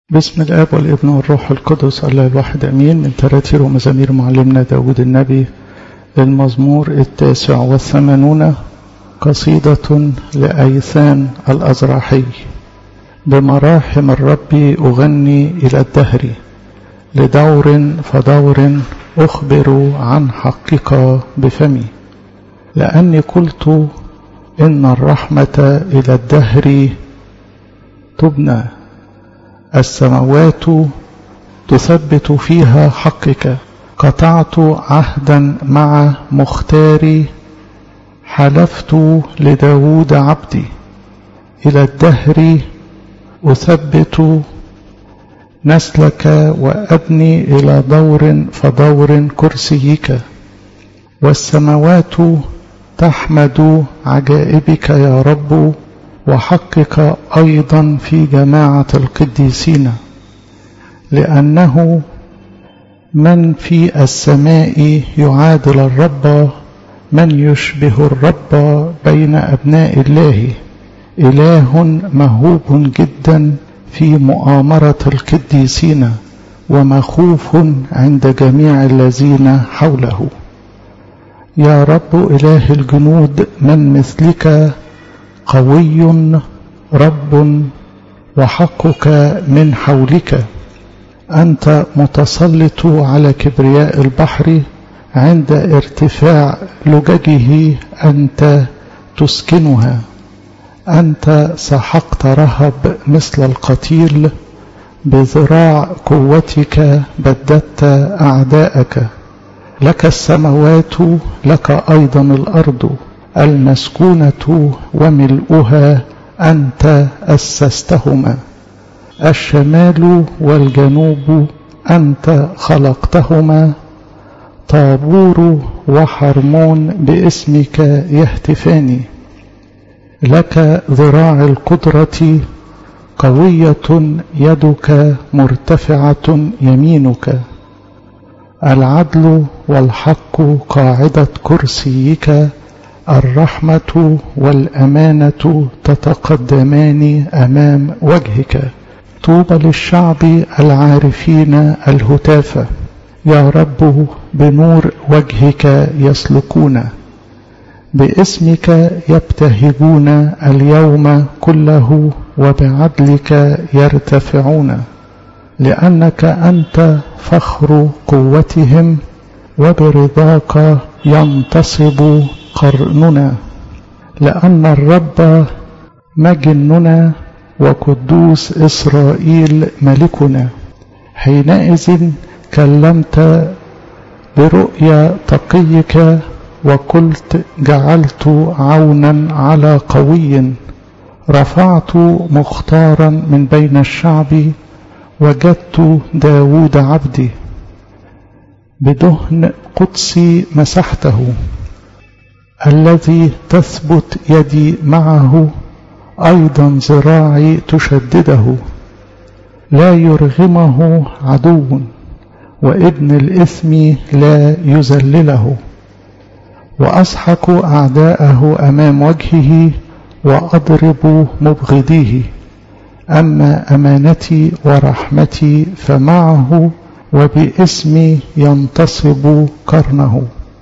بسم الآب والابن والروح القدس الله الواحد أمين من تراتير ومزامير معلمنا داود النبي المزمور التاسع والثمانون قصيدة لأيثان الأزراحي بمراحم الرب أغني إلى الدهر لدور فدور أخبر عن حقك بفمي لأني قلت إن الرحمة إلى الدهر تبنى السماوات تثبت فيها حقك قطعت عهدا مع مختاري حلفت لداود عبدي إلى الدهر أثبت نسلك وأبني إلى دور فدور كرسيك والسماوات تحمد عجائبك يا رب وحقك أيضا في جماعة القديسين لأنه من في السماء يعادل الرب من يشبه الرب بين أبناء الله إله مهوب جدا في مؤامرة القديسين ومخوف عند جميع الذين حوله يا رب إله الجنود من مثلك قوي رب وحقك من حولك أنت متسلط على كبرياء البحر عند ارتفاع لججه أنت تسكنها أنت سحقت رهب مثل القتيل بذراع قوتك بددت أعداءك لك السماوات لك أيضا الأرض المسكونة وملؤها أنت أسستهما الشمال والجنوب أنت خلقتهما طابور وحرمون باسمك يهتفان لك ذراع القدرة قوية يدك مرتفعة يمينك العدل والحق قاعدة كرسيك الرحمة والأمانة تتقدمان أمام وجهك طوبى للشعب العارفين الهتافة يا رب بنور وجهك يسلكون باسمك يبتهجون اليوم كله وبعدلك يرتفعون لأنك أنت فخر قوتهم وبرضاك ينتصب قرننا لأن الرب مجننا وقدوس إسرائيل ملكنا حينئذ كلمت برؤيا تقيك وقلت جعلت عونا على قوي رفعت مختارا من بين الشعب وجدت داود عبدي بدهن قدسي مسحته الذي تثبت يدي معه أيضا ذراعي تشدده لا يرغمه عدو وابن الإثم لا يذلله وأسحق أعداءه أمام وجهه وأضرب مبغضيه أما أمانتي ورحمتي فمعه وباسمي ينتصب قرنه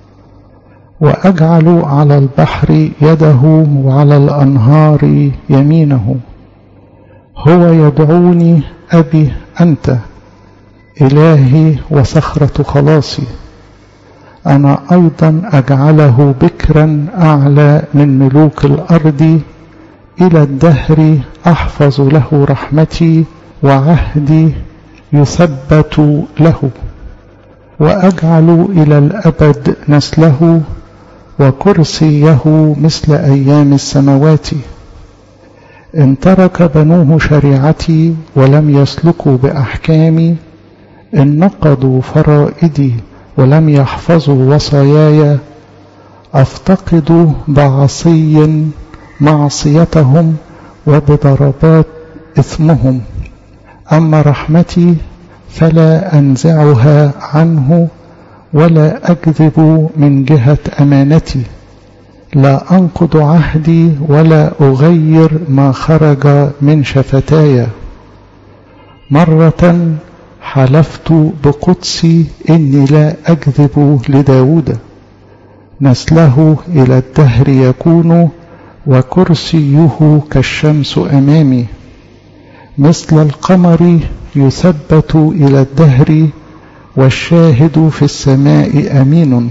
وأجعل على البحر يده وعلى الأنهار يمينه هو يدعوني أبي أنت إلهي وصخرة خلاصي أنا أيضا أجعله بكرا أعلى من ملوك الأرض إلى الدهر أحفظ له رحمتي وعهدي يثبت له وأجعل إلى الأبد نسله وكرسيه مثل أيام السماوات إن ترك بنوه شريعتي ولم يسلكوا بأحكامي إن نقضوا فرائدي ولم يحفظوا وصاياي أفتقد بعصي معصيتهم وبضربات إثمهم أما رحمتي فلا أنزعها عنه ولا أكذب من جهة أمانتي لا أنقض عهدي ولا أغير ما خرج من شفتاي مرة حلفت بقدسي إني لا أكذب لداود نسله إلى الدهر يكون وكرسيه كالشمس أمامي مثل القمر يثبت إلى الدهر والشاهد في السماء أمين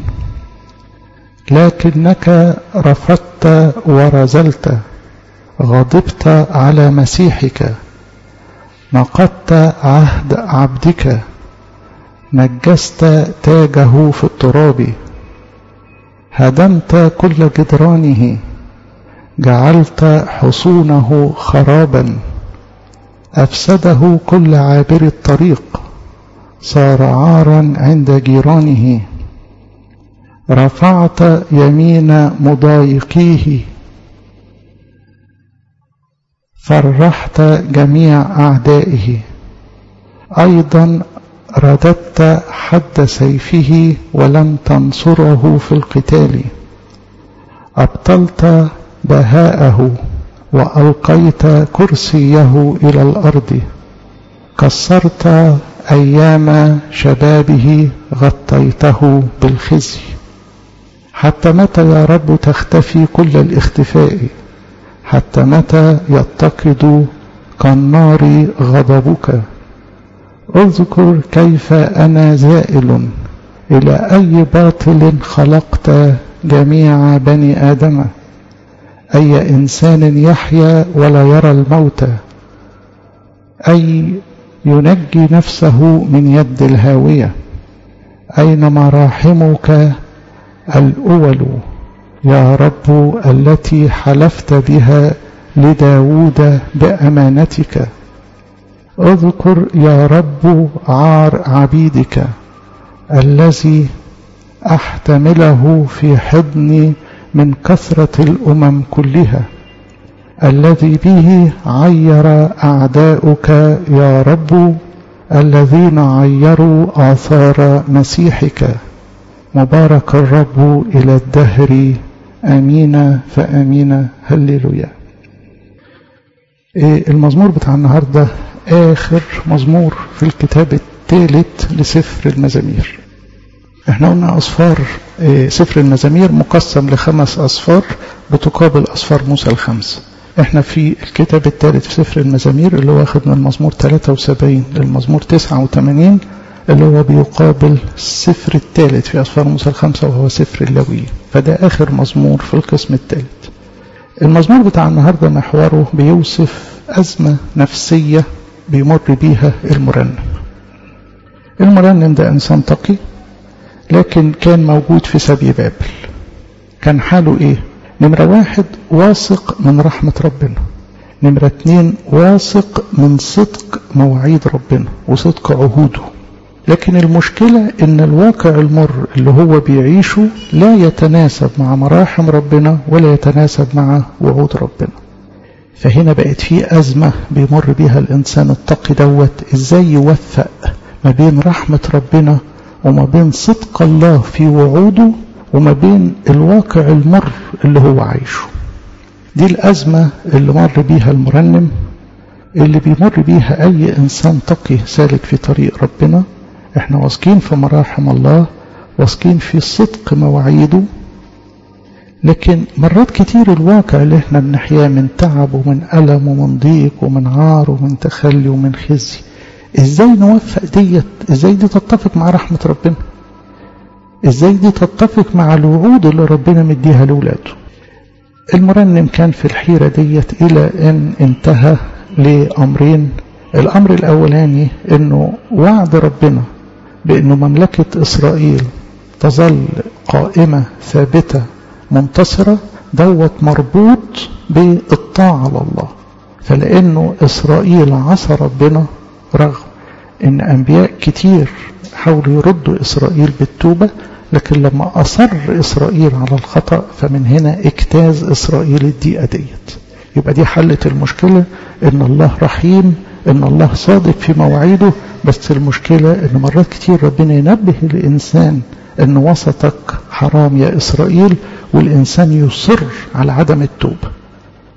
لكنك رفضت ورزلت غضبت على مسيحك نقضت عهد عبدك نجست تاجه في التراب هدمت كل جدرانه جعلت حصونه خرابا أفسده كل عابر الطريق صار عارا عند جيرانه رفعت يمين مضايقيه فرحت جميع أعدائه أيضا رددت حد سيفه ولم تنصره في القتال أبطلت بهاءه وألقيت كرسيه إلى الأرض كسرت أيام شبابه غطيته بالخزي حتى متى يا رب تختفي كل الاختفاء حتى متى يتقد كالنار غضبك اذكر كيف أنا زائل إلى أي باطل خلقت جميع بني آدم أي إنسان يحيا ولا يرى الموت أي ينجي نفسه من يد الهاوية أين مراحمك الأول يا رب التي حلفت بها لداود بأمانتك اذكر يا رب عار عبيدك الذي أحتمله في حضني من كثرة الأمم كلها الذي به عير أعداؤك يا رب الذين عيروا آثار مسيحك مبارك الرب إلى الدهر آمين فآمين هللويا المزمور بتاع النهاردة آخر مزمور في الكتاب الثالث لسفر المزامير احنا قلنا أصفار سفر المزامير مقسم لخمس أصفار بتقابل أصفار موسى الخمس احنا في الكتاب الثالث في سفر المزامير اللي هو واخد من المزمور 73 للمزمور 89 اللي هو بيقابل السفر الثالث في أصفار موسى الخمسة وهو سفر اللاوي فده آخر مزمور في القسم الثالث المزمور بتاع النهاردة محوره بيوصف أزمة نفسية بيمر بيها المرنم المرنم ده إنسان تقي لكن كان موجود في سبي بابل كان حاله ايه نمرة واحد واثق من رحمة ربنا نمرة اتنين واثق من صدق مواعيد ربنا وصدق عهوده لكن المشكلة ان الواقع المر اللي هو بيعيشه لا يتناسب مع مراحم ربنا ولا يتناسب مع وعود ربنا فهنا بقت في أزمة بيمر بيها الإنسان التقي دوت إزاي يوفق ما بين رحمة ربنا وما بين صدق الله في وعوده وما بين الواقع المر اللي هو عايشه دي الأزمة اللي مر بيها المرنم اللي بيمر بيها أي إنسان تقي سالك في طريق ربنا احنا واثقين في مراحم الله واثقين في صدق مواعيده لكن مرات كتير الواقع اللي احنا بنحياه من تعب ومن ألم ومن ضيق ومن عار ومن تخلي ومن خزي ازاي نوفق ديت ازاي دي تتفق مع رحمة ربنا ازاي دي تتفق مع الوعود اللي ربنا مديها لولاده المرنم كان في الحيرة ديت الى ان انتهى لامرين الامر الاولاني انه وعد ربنا بانه مملكة اسرائيل تظل قائمة ثابتة منتصرة دوت مربوط بالطاعة على الله فلانه اسرائيل عصى ربنا رغم ان انبياء كتير حاولوا يردوا اسرائيل بالتوبة لكن لما اصر اسرائيل على الخطأ فمن هنا اجتاز اسرائيل الدقيقة ديت يبقى دي حلت المشكلة ان الله رحيم ان الله صادق في مواعيده بس المشكلة ان مرات كتير ربنا ينبه الانسان ان وسطك حرام يا اسرائيل والانسان يصر على عدم التوبة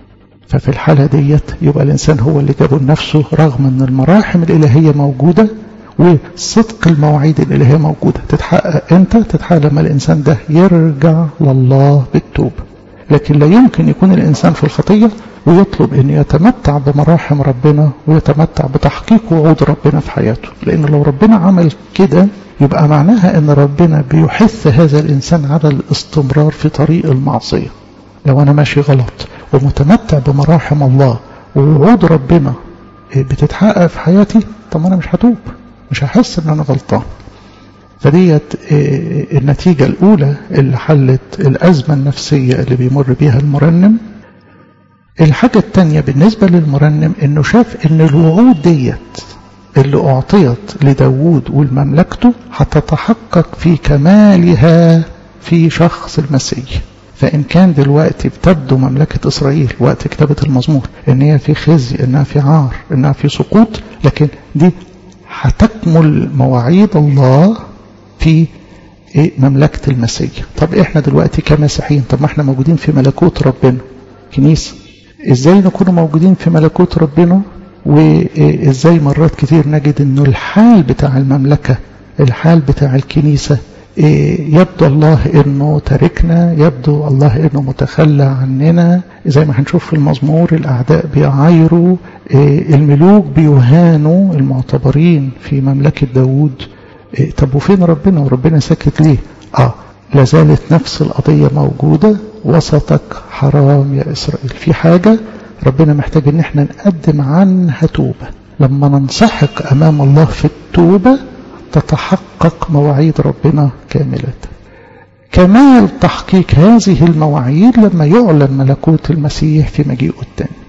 ففي الحالة ديت يبقى الإنسان هو اللي جابه لنفسه رغم أن المراحم الإلهية موجودة وصدق المواعيد الإلهية موجودة تتحقق إمتى؟ تتحقق لما الإنسان ده يرجع لله بالتوبة لكن لا يمكن يكون الإنسان في الخطية ويطلب أن يتمتع بمراحم ربنا ويتمتع بتحقيق وعود ربنا في حياته لأن لو ربنا عمل كده يبقى معناها أن ربنا بيحث هذا الإنسان على الاستمرار في طريق المعصية لو أنا ماشي غلط ومتمتع بمراحم الله ووعود ربنا بتتحقق في حياتي طب أنا مش هتوب مش هحس أن أنا غلطان فديت النتيجة الأولى اللي حلت الأزمة النفسية اللي بيمر بيها المرنم الحاجة التانية بالنسبة للمرنم انه شاف ان الوعود ديت اللي اعطيت لداود ولمملكته هتتحقق في كمالها في شخص المسيح فإن كان دلوقتي بتبدو مملكة إسرائيل وقت كتابة المزمور إن هي في خزي إنها في عار إنها في سقوط لكن دي هتكمل مواعيد الله في إيه مملكة المسيح طب إحنا دلوقتي كمسيحيين طب ما إحنا موجودين في ملكوت ربنا كنيسة إزاي نكون موجودين في ملكوت ربنا وإزاي مرات كتير نجد إنه الحال بتاع المملكة الحال بتاع الكنيسة يبدو الله انه تاركنا يبدو الله انه متخلى عننا زي ما هنشوف في المزمور الاعداء بيعايروا الملوك بيهانوا المعتبرين في مملكة داود طب وفين ربنا وربنا ساكت ليه اه لازالت نفس القضية موجودة وسطك حرام يا إسرائيل في حاجة ربنا محتاج ان احنا نقدم عنها توبة لما ننسحق امام الله في التوبة تتحقق مواعيد ربنا كاملة كمال تحقيق هذه المواعيد لما يعلن ملكوت المسيح في مجيئه الثاني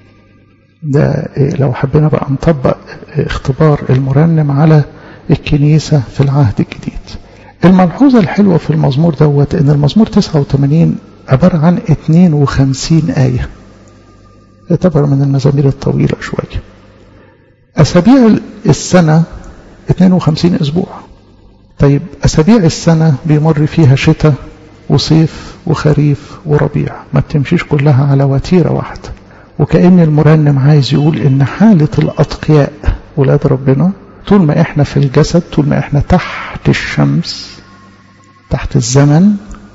ده لو حبينا بقى نطبق اختبار المرنم على الكنيسة في العهد الجديد الملحوظة الحلوة في المزمور دوت ان المزمور 89 عبارة عن 52 آية يعتبر من المزامير الطويلة شوية أسابيع السنة 52 أسبوع طيب أسابيع السنة بيمر فيها شتاء وصيف وخريف وربيع ما بتمشيش كلها على وتيرة واحدة وكأن المرنم عايز يقول إن حالة الأتقياء ولاد ربنا طول ما إحنا في الجسد طول ما إحنا تحت الشمس تحت الزمن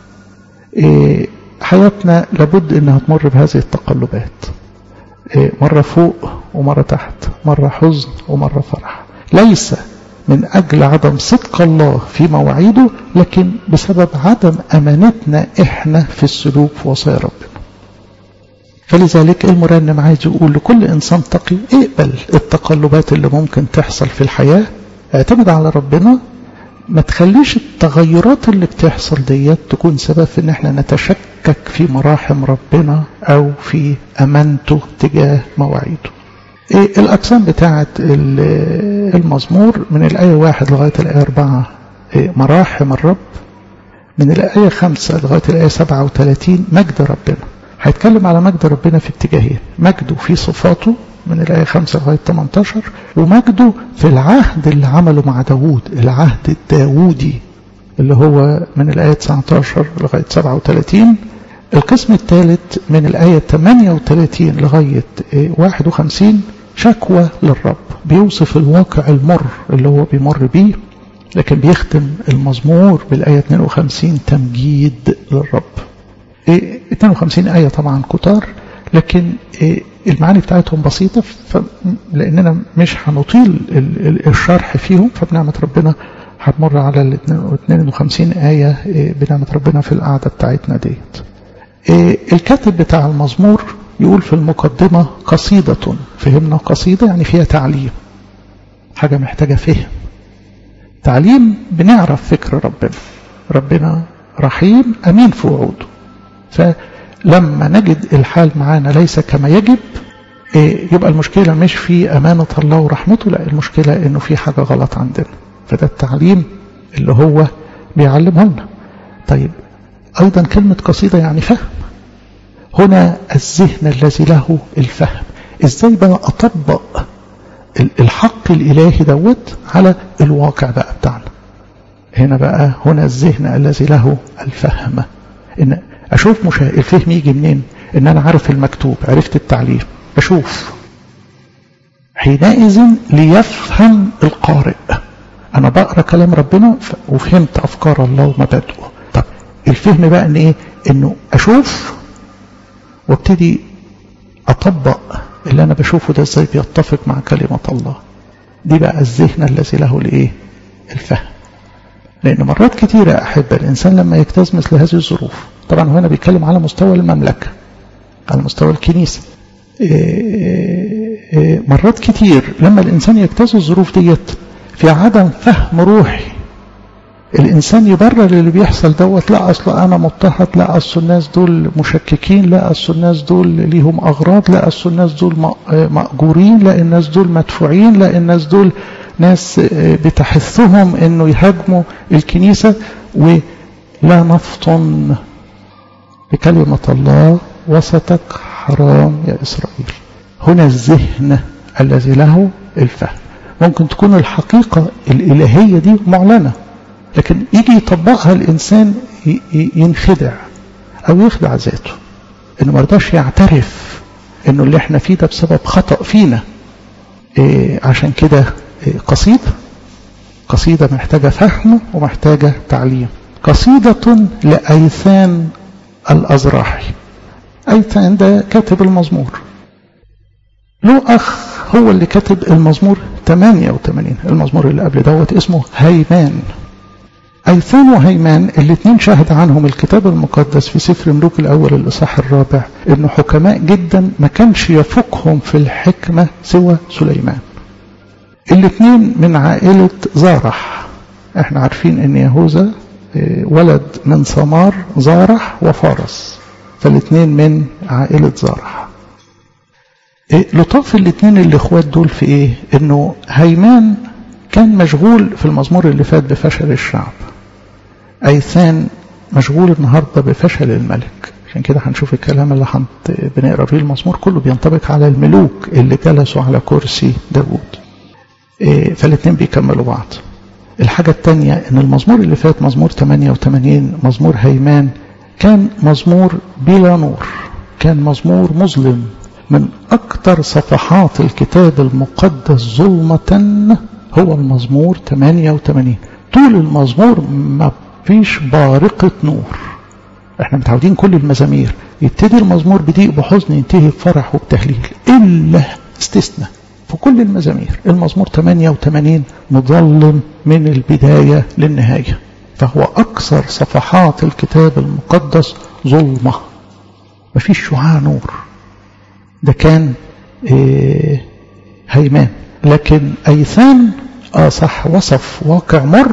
إيه حياتنا لابد إنها تمر بهذه التقلبات إيه مرة فوق ومرة تحت مرة حزن ومرة فرح ليس من أجل عدم صدق الله في مواعيده لكن بسبب عدم أمانتنا إحنا في السلوك في وصايا ربنا فلذلك المرنم عايز يقول لكل إنسان تقي اقبل التقلبات اللي ممكن تحصل في الحياة اعتمد على ربنا ما تخليش التغيرات اللي بتحصل ديت تكون سبب في ان احنا نتشكك في مراحم ربنا او في امانته تجاه مواعيده إيه الأقسام بتاعة المزمور من الآية واحد لغاية الآية أربعة إيه مراحم الرب من الآية خمسة لغاية الآية سبعة وثلاثين مجد ربنا هيتكلم على مجد ربنا في اتجاهين مجده في صفاته من الآية خمسة لغاية 18 ومجده في العهد اللي عمله مع داوود العهد الداودي اللي هو من الآية 19 لغاية 37 القسم الثالث من الآية 38 لغاية 51 شكوى للرب بيوصف الواقع المر اللي هو بيمر بيه لكن بيختم المزمور بالآية 52 تمجيد للرب 52 آية طبعا كتار لكن المعاني بتاعتهم بسيطة لأننا مش هنطيل الشرح فيهم فبنعمة ربنا هنمر على ال 52 آية بنعمة ربنا في القعدة بتاعتنا ديت الكاتب بتاع المزمور يقول في المقدمة قصيدة فهمنا قصيدة يعني فيها تعليم حاجة محتاجة فهم تعليم بنعرف فكر ربنا ربنا رحيم أمين في وعوده فلما نجد الحال معانا ليس كما يجب يبقى المشكلة مش في أمانة الله ورحمته لا المشكلة إنه في حاجة غلط عندنا فده التعليم اللي هو بيعلمه لنا طيب أيضا كلمة قصيدة يعني فهم هنا الذهن الذي له الفهم ازاي بقى اطبق الحق الالهي دوت على الواقع بقى بتاعنا هنا بقى هنا الذهن الذي له الفهم ان اشوف مشا... الفهم يجي منين ان انا عارف المكتوب عرفت التعليم بشوف حينئذ ليفهم القارئ انا بقرا كلام ربنا وفهمت افكار الله ومبادئه طب الفهم بقى ان ايه انه اشوف وابتدي اطبق اللي انا بشوفه ده ازاي بيتفق مع كلمه الله دي بقى الذهن الذي له الايه الفهم لان مرات كتيره احب الانسان لما يجتاز مثل هذه الظروف طبعا هنا بيتكلم على مستوى المملكه على مستوى الكنيسه مرات كتير لما الانسان يجتاز الظروف ديت في عدم فهم روحي الانسان يبرر اللي بيحصل دوت لا اصل انا مضطهد لا اصل الناس دول مشككين لا اصل الناس دول ليهم اغراض لا اصل الناس دول ماجورين لا الناس دول مدفوعين لا الناس دول ناس بتحثهم انه يهاجموا الكنيسه ولا نفطن بكلمه الله وسطك حرام يا اسرائيل هنا الذهن الذي له الفهم ممكن تكون الحقيقه الالهيه دي معلنه لكن يجي يطبقها الإنسان ينخدع أو يخدع ذاته إنه ما رضاش يعترف إنه اللي إحنا فيه ده بسبب خطأ فينا إيه عشان كده إيه قصيدة قصيدة محتاجة فهم ومحتاجة تعليم قصيدة لأيثان الأزراحي أيثان ده كاتب المزمور له أخ هو اللي كاتب المزمور 88 المزمور اللي قبل دوت اسمه هيمان أيثان وهيمان الاثنين شهد عنهم الكتاب المقدس في سفر ملوك الأول الإصحاح الرابع إنه حكماء جدا ما كانش يفوقهم في الحكمة سوى سليمان الاثنين من عائلة زارح احنا عارفين ان يهوذا ولد من ثمار زارح وفارس فالاثنين من عائلة زارح لطاف الاثنين الاخوات دول في ايه انه هيمان كان مشغول في المزمور اللي فات بفشل الشعب أيثان مشغول النهاردة بفشل الملك عشان كده هنشوف الكلام اللي حنت بنقرا فيه المزمور كله بينطبق على الملوك اللي جلسوا على كرسي داوود إيه فالاثنين بيكملوا بعض الحاجة الثانية ان المزمور اللي فات مزمور 88 مزمور هيمان كان مزمور بلا نور كان مزمور مظلم من أكثر صفحات الكتاب المقدس ظلمة هو المزمور 88 طول المزمور ما فيش بارقة نور احنا متعودين كل المزامير يبتدي المزمور بضيق بحزن ينتهي بفرح وبتهليل إلا استثناء في كل المزامير المزمور 88 مظلم من البداية للنهاية فهو أكثر صفحات الكتاب المقدس ظلمة مفيش شعاع نور ده كان إيه هيمان لكن أيثان آه صح وصف واقع مر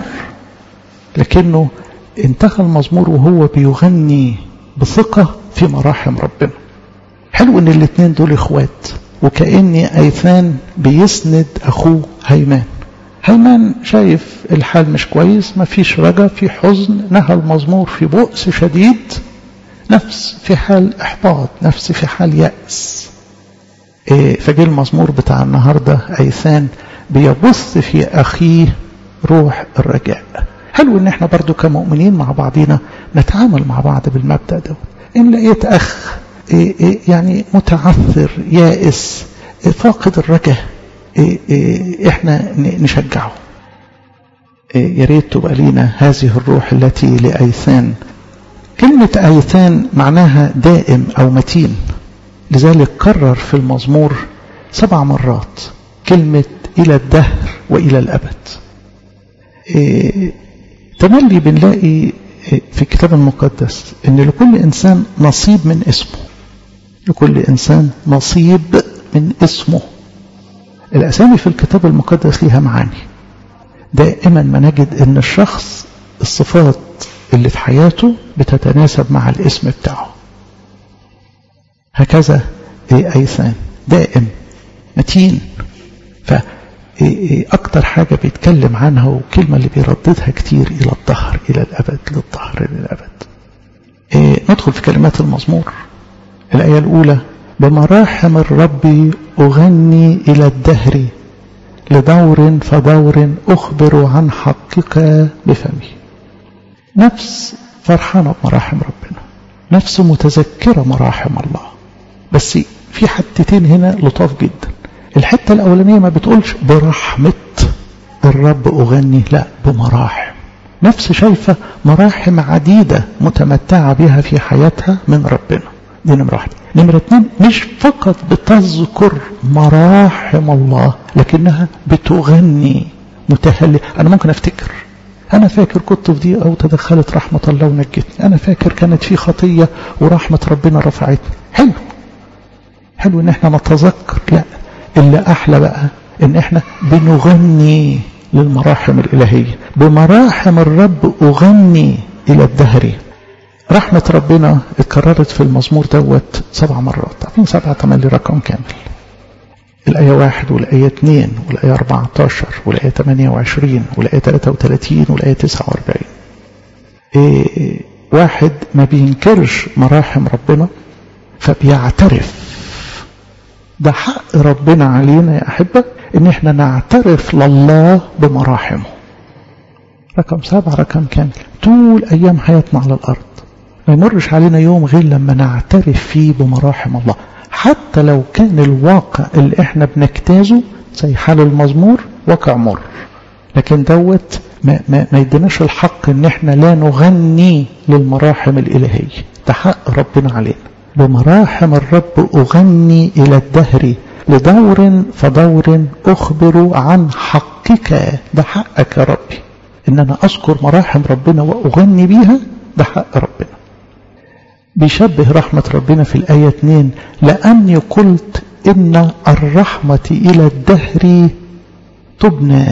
لكنه انتهى المزمور وهو بيغني بثقة في مراحم ربنا حلو ان الاثنين دول اخوات وكأني ايثان بيسند اخوه هيمان هيمان شايف الحال مش كويس مفيش رجا في حزن نهى المزمور في بؤس شديد نفس في حال احباط نفس في حال يأس إيه فجه المزمور بتاع النهاردة ايثان بيبث في اخيه روح الرجاء حلو ان احنا برضو كمؤمنين مع بعضينا نتعامل مع بعض بالمبدأ ده ان لقيت اخ إيه إيه يعني متعثر يائس إيه فاقد الرجاء احنا نشجعه يا ريت تبقى لينا هذه الروح التي لأيثان كلمة أيثان معناها دائم أو متين لذلك كرر في المزمور سبع مرات كلمة إلى الدهر وإلى الأبد تملي بنلاقي في الكتاب المقدس ان لكل انسان نصيب من اسمه لكل انسان نصيب من اسمه الاسامي في الكتاب المقدس ليها معاني دائما ما نجد ان الشخص الصفات اللي في حياته بتتناسب مع الاسم بتاعه هكذا ايثان دائم متين ف أكتر حاجة بيتكلم عنها وكلمة اللي بيرددها كتير إلى الظهر إلى الأبد للظهر إلى الأبد إيه ندخل في كلمات المزمور الآية الأولى بمراحم الرب أغني إلى الدهر لدور فدور أخبر عن حقك بفمي نفس فرحانة بمراحم ربنا نفس متذكرة مراحم الله بس في حتتين هنا لطاف جدا الحتة الأولانية ما بتقولش برحمة الرب أغني لا بمراحم نفس شايفة مراحم عديدة متمتعة بها في حياتها من ربنا دي نمرة واحدة نمرة اتنين مش فقط بتذكر مراحم الله لكنها بتغني متهلل أنا ممكن أفتكر أنا فاكر كنت في دي أو تدخلت رحمة الله ونجتني أنا فاكر كانت في خطية ورحمة ربنا رفعتني حلو حلو إن احنا نتذكر لا اللي أحلى بقى إن احنا بنغني للمراحم الإلهية بمراحم الرب أغني إلى الدهر رحمة ربنا اتكررت في المزمور دوت سبع مرات عارفين سبعة تملي رقم كامل الآية واحد والآية اثنين والآية 14 والآية 28 والآية 33 والآية 49 إيه واحد ما بينكرش مراحم ربنا فبيعترف ده حق ربنا علينا يا أحبة إن احنا نعترف لله بمراحمه رقم سبعة رقم كامل طول أيام حياتنا على الأرض ما يمرش علينا يوم غير لما نعترف فيه بمراحم الله حتى لو كان الواقع اللي احنا بنجتازه زي حال المزمور واقع مر لكن دوت ما, ما, ما يديناش الحق ان احنا لا نغني للمراحم الالهيه ده حق ربنا علينا بمراحم الرب اغني الى الدهر لدور فدور اخبر عن حقك ده حقك يا ربي ان انا اذكر مراحم ربنا واغني بيها ده حق ربنا بيشبه رحمة ربنا في الآية 2 لأني قلت إن الرحمة إلى الدهر تبنى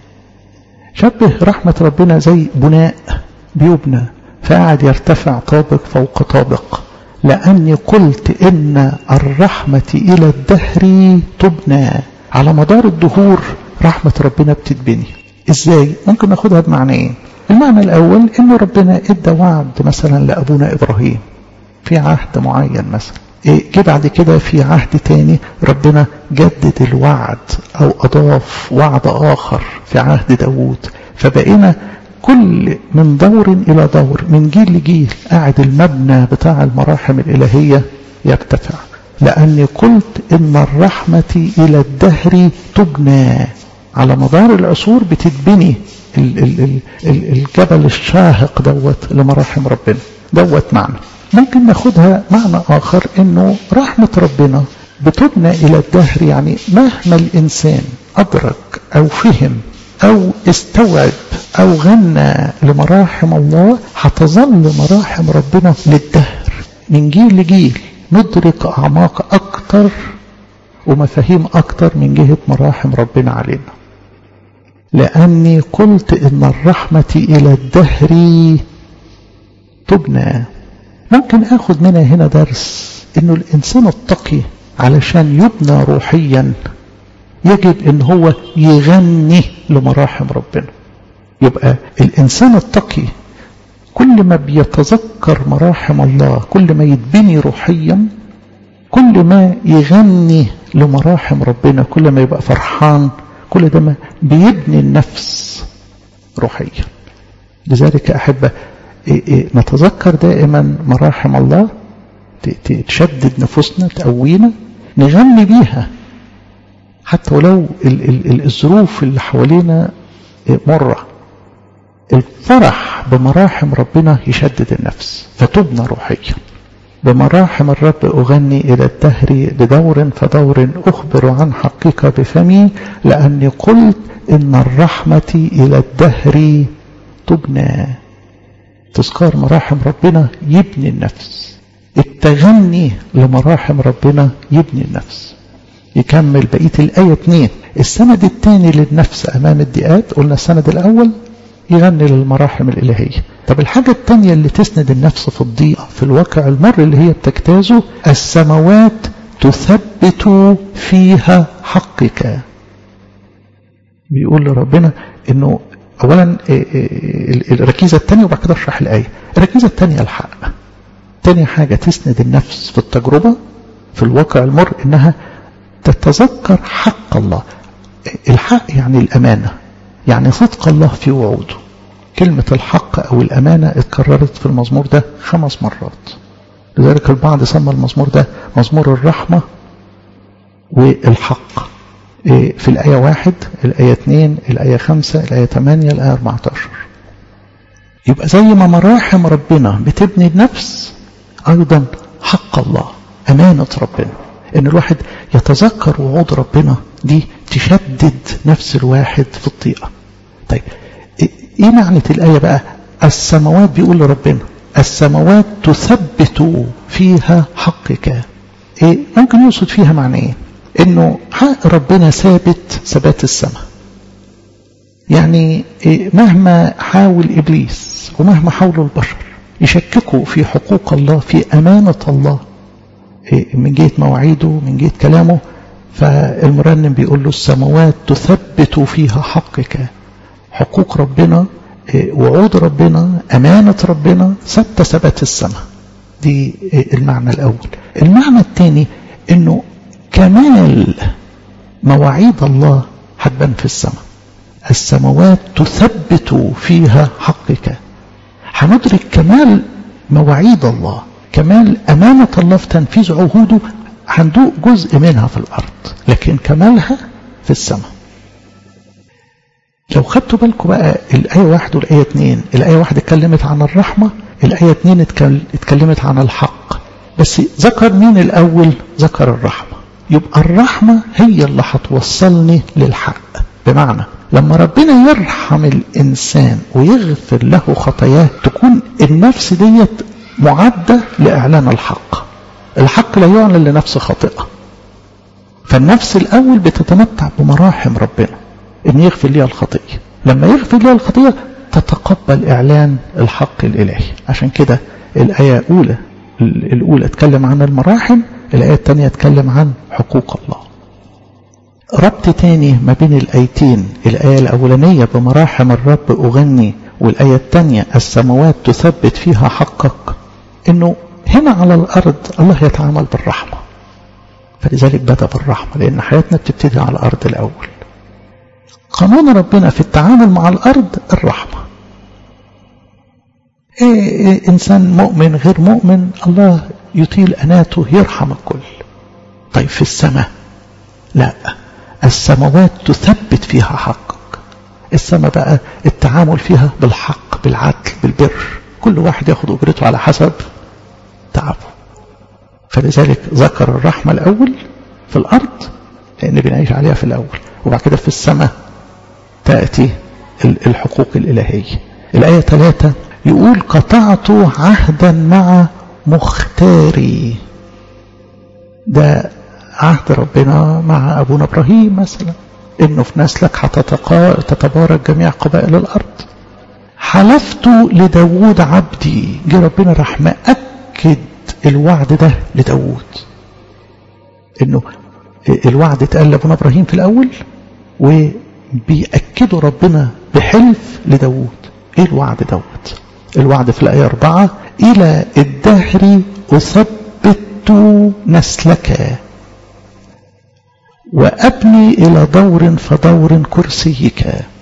شبه رحمة ربنا زي بناء بيبنى فقعد يرتفع طابق فوق طابق لأني قلت إن الرحمة إلى الدهر تبنى على مدار الدهور رحمة ربنا بتتبني إزاي؟ ممكن ناخدها بمعنيين المعنى الأول إنه ربنا إدى وعد مثلا لأبونا إبراهيم في عهد معين مثلا إيه جه بعد كده في عهد تاني ربنا جدد الوعد أو أضاف وعد آخر في عهد داوود فبقينا كل من دور إلى دور من جيل لجيل قاعد المبنى بتاع المراحم الإلهية يرتفع لأني قلت إن الرحمة إلى الدهر تبنى على مدار العصور بتتبني ال ال ال ال الجبل الشاهق دوت لمراحم ربنا دوت معنى ممكن ناخدها معنى آخر إنه رحمة ربنا بتبنى إلى الدهر يعني مهما الإنسان أدرك أو فهم أو استوعب أو غنى لمراحم الله هتظل مراحم ربنا للدهر من جيل لجيل ندرك أعماق أكتر ومفاهيم أكتر من جهة مراحم ربنا علينا لأني قلت إن الرحمة إلى الدهر تبنى ممكن أخذ منها هنا درس إنه الإنسان التقي علشان يبنى روحيا يجب إن هو يغني لمراحم ربنا يبقى الإنسان التقي كل ما بيتذكر مراحم الله كل ما يتبني روحيا كل ما يغني لمراحم ربنا كل ما يبقى فرحان كل ده ما بيبني النفس روحيا لذلك أحب نتذكر دائما مراحم الله تشدد نفوسنا تقوينا نغني بيها حتى ولو الظروف اللي حوالينا مرة الفرح بمراحم ربنا يشدد النفس فتبنى روحيا بمراحم الرب أغني إلى الدهر لدور فدور أخبر عن حقك بفمي لأني قلت إن الرحمة إلى الدهر تبنى تذكار مراحم ربنا يبني النفس التغني لمراحم ربنا يبني النفس يكمل بقية الآية 2 السند الثاني للنفس أمام الدئات قلنا السند الأول يغني للمراحم الإلهية طب الحاجة الثانية اللي تسند النفس في الضيقة في الواقع المر اللي هي بتجتازه السماوات تثبت فيها حقك بيقول لربنا انه اولا الركيزة الثانية وبعد كده اشرح الآية الركيزة الثانية الحق تاني حاجة تسند النفس في التجربة في الواقع المر انها تتذكر حق الله الحق يعني الأمانة يعني صدق الله في وعوده كلمة الحق أو الأمانة اتكررت في المزمور ده خمس مرات لذلك البعض سمى المزمور ده مزمور الرحمة والحق في الآية واحد الآية اتنين الآية خمسة الآية تمانية الآية 14 يبقى زي ما مراحم ربنا بتبني النفس أيضا حق الله أمانة ربنا إن الواحد يتذكر وعود ربنا دي تشدد نفس الواحد في الطيئة طيب إيه معنى الآية بقى السماوات بيقول لربنا السماوات تثبت فيها حقك إيه ممكن يقصد فيها معنى إيه إنه حق ربنا ثابت ثبات السماء يعني إيه مهما حاول إبليس ومهما حاولوا البشر يشككوا في حقوق الله في أمانة الله من جهة مواعيده من جهة كلامه فالمرنم بيقول له السماوات تثبت فيها حقك حقوق ربنا وعود ربنا أمانة ربنا ثبت ثبات السماء دي المعنى الأول المعنى الثاني أنه كمال مواعيد الله هتبان في السماء السماوات تثبت فيها حقك هندرك كمال مواعيد الله كمال أمانة الله في تنفيذ عهوده هندوق جزء منها في الأرض لكن كمالها في السماء لو خدتوا بالكم بقى الآية واحد والآية اتنين الآية واحد اتكلمت عن الرحمة الآية اتنين اتكلمت عن الحق بس ذكر مين الأول ذكر الرحمة يبقى الرحمة هي اللي هتوصلني للحق بمعنى لما ربنا يرحم الإنسان ويغفر له خطاياه تكون النفس ديت معدة لإعلان الحق الحق لا يعلن لنفس خاطئة فالنفس الأول بتتمتع بمراحم ربنا إن يغفر ليها الخطية لما يغفر ليها الخطية تتقبل إعلان الحق الإلهي عشان كده الآية الأولى الأولى اتكلم عن المراحم الآية الثانية اتكلم عن حقوق الله ربط تاني ما بين الآيتين الآية الأولانية بمراحم الرب أغني والآية الثانية السماوات تثبت فيها حقك إنه هنا على الأرض الله يتعامل بالرحمة فلذلك بدأ بالرحمة لأن حياتنا بتبتدي على الأرض الأول قانون ربنا في التعامل مع الأرض الرحمة إيه إيه إنسان مؤمن غير مؤمن الله يطيل أناته يرحم الكل طيب في السماء لا السماوات تثبت فيها حقك السماء بقى التعامل فيها بالحق بالعدل بالبر كل واحد ياخد أجرته على حسب تعبه فلذلك ذكر الرحمة الأول في الأرض لأن بنعيش عليها في الأول وبعد كده في السماء تأتي الحقوق الإلهية الآية ثلاثة يقول قطعت عهدا مع مختاري ده عهد ربنا مع أبونا إبراهيم مثلا إنه في نسلك تتبارك جميع قبائل الأرض حلفت لداود عبدي جه ربنا راح مأكد الوعد ده لداود إنه الوعد اتقال لأبونا إبراهيم في الأول وبيأكده ربنا بحلف لداود إيه الوعد دوت الوعد في الآية أربعة إلى الدهر أثبت نسلك وأبني إلى دور فدور كرسيك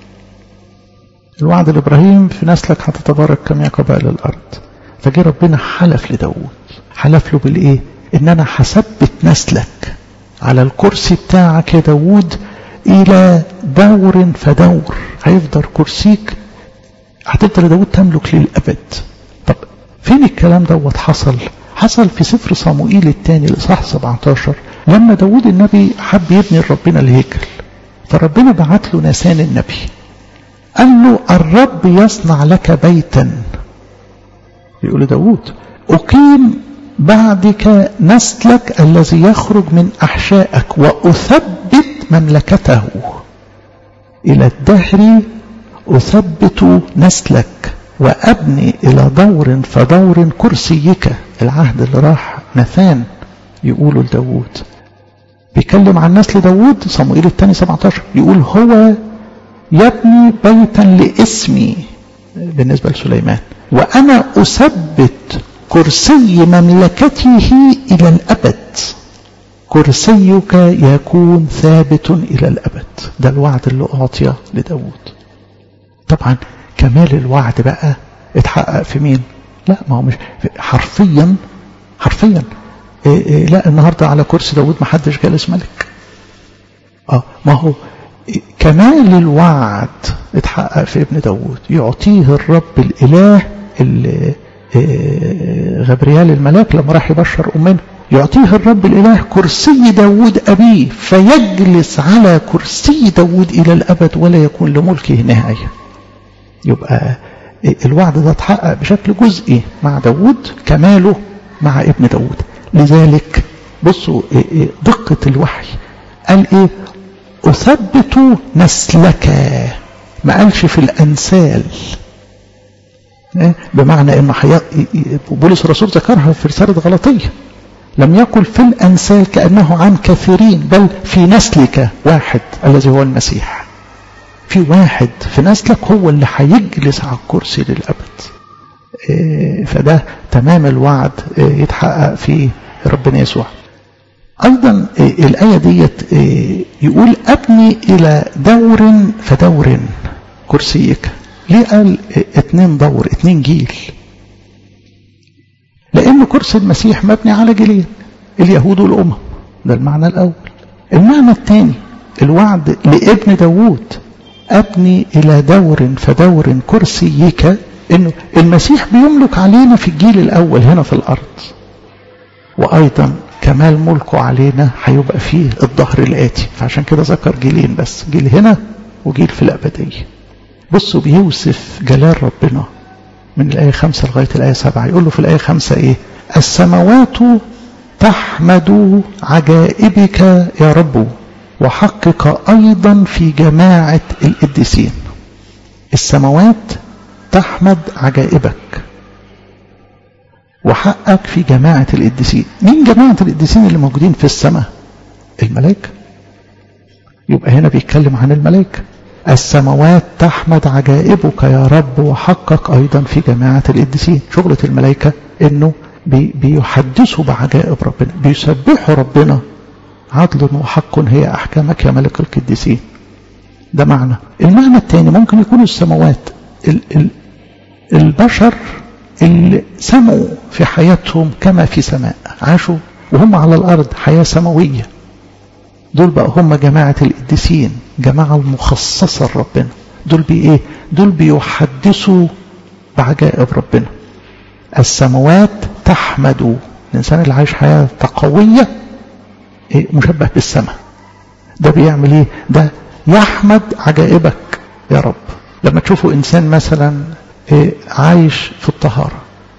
الوعد لإبراهيم في نسلك هتتبارك جميع قبائل الأرض فجي ربنا حلف لداود حلف له بالإيه إن أنا هثبت نسلك على الكرسي بتاعك يا داود إلى دور فدور هيفضل كرسيك هتفضل داود تملك للأبد طب فين الكلام دوت حصل حصل في سفر صموئيل الثاني الإصحاح 17 لما داود النبي حب يبني ربنا الهيكل فربنا بعت له ناسان النبي قال له الرب يصنع لك بيتا يقول لداود أقيم بعدك نسلك الذي يخرج من أحشائك وأثبت مملكته إلى الدهر أثبت نسلك وأبني إلى دور فدور كرسيك العهد اللي راح نثان يقوله لداود بيتكلم عن نسل داود صموئيل الثاني 17 يقول هو يبني بيتا لاسمي بالنسبة لسليمان وأنا أثبت كرسي مملكته إلى الأبد كرسيك يكون ثابت إلى الأبد ده الوعد اللي أعطي لداود طبعا كمال الوعد بقى اتحقق في مين لا ما هو مش حرفيا حرفيا إيه إيه لا النهاردة على كرسي داود ما حدش جالس ملك اه ما هو كمال الوعد اتحقق في ابن داود يعطيه الرب الإله اللي غبريال الملاك لما راح يبشر أمنا يعطيه الرب الإله كرسي داود أبيه فيجلس على كرسي داود إلى الأبد ولا يكون لملكه نهاية يبقى الوعد ده اتحقق بشكل جزئي مع داود كماله مع ابن داود لذلك بصوا دقة الوحي قال ايه أثبت نسلك ما قالش في الأنسال بمعنى انه حياة بولس الرسول ذكرها في رسالة غلطية لم يقل في الأنسال كأنه عن كثيرين بل في نسلك واحد الذي هو المسيح في واحد في نسلك هو اللي هيجلس على الكرسي للأبد فده تمام الوعد يتحقق في ربنا يسوع أيضا الآية ديت يقول أبني إلى دور فدور كرسيك ليه قال اتنين دور اتنين جيل لأن كرسي المسيح مبني على جيلين اليهود والأمم ده المعنى الأول المعنى الثاني الوعد لابن داوود أبني إلى دور فدور كرسيك إنه المسيح بيملك علينا في الجيل الأول هنا في الأرض وأيضا كمال ملكه علينا هيبقى فيه الظهر الآتي فعشان كده ذكر جيلين بس جيل هنا وجيل في الأبدية بصوا بيوصف جلال ربنا من الآية خمسة لغاية الآية سبعة يقول له في الآية خمسة إيه السماوات تحمد عجائبك يا رب وحقك أيضا في جماعة القديسين السماوات تحمد عجائبك وحقك في جماعة القديسين مين جماعة القديسين اللي موجودين في السماء الملائكة يبقى هنا بيتكلم عن الملائكة السماوات تحمد عجائبك يا رب وحقك أيضا في جماعة القديسين شغلة الملائكة إنه بي بيحدثوا بعجائب ربنا بيسبحوا ربنا عدل وحق هي أحكامك يا ملك القديسين ده معنى المعنى الثاني ممكن يكون السماوات ال ال البشر اللي سموا في حياتهم كما في سماء عاشوا وهم على الأرض حياة سماوية دول بقى هم جماعة القديسين جماعة المخصصة لربنا دول بي ايه دول بيحدثوا بعجائب ربنا السماوات تحمد الإنسان اللي عايش حياة تقوية إيه مشبه بالسماء ده بيعمل ايه ده يحمد عجائبك يا رب لما تشوفوا إنسان مثلا إيه عايش في الطهارة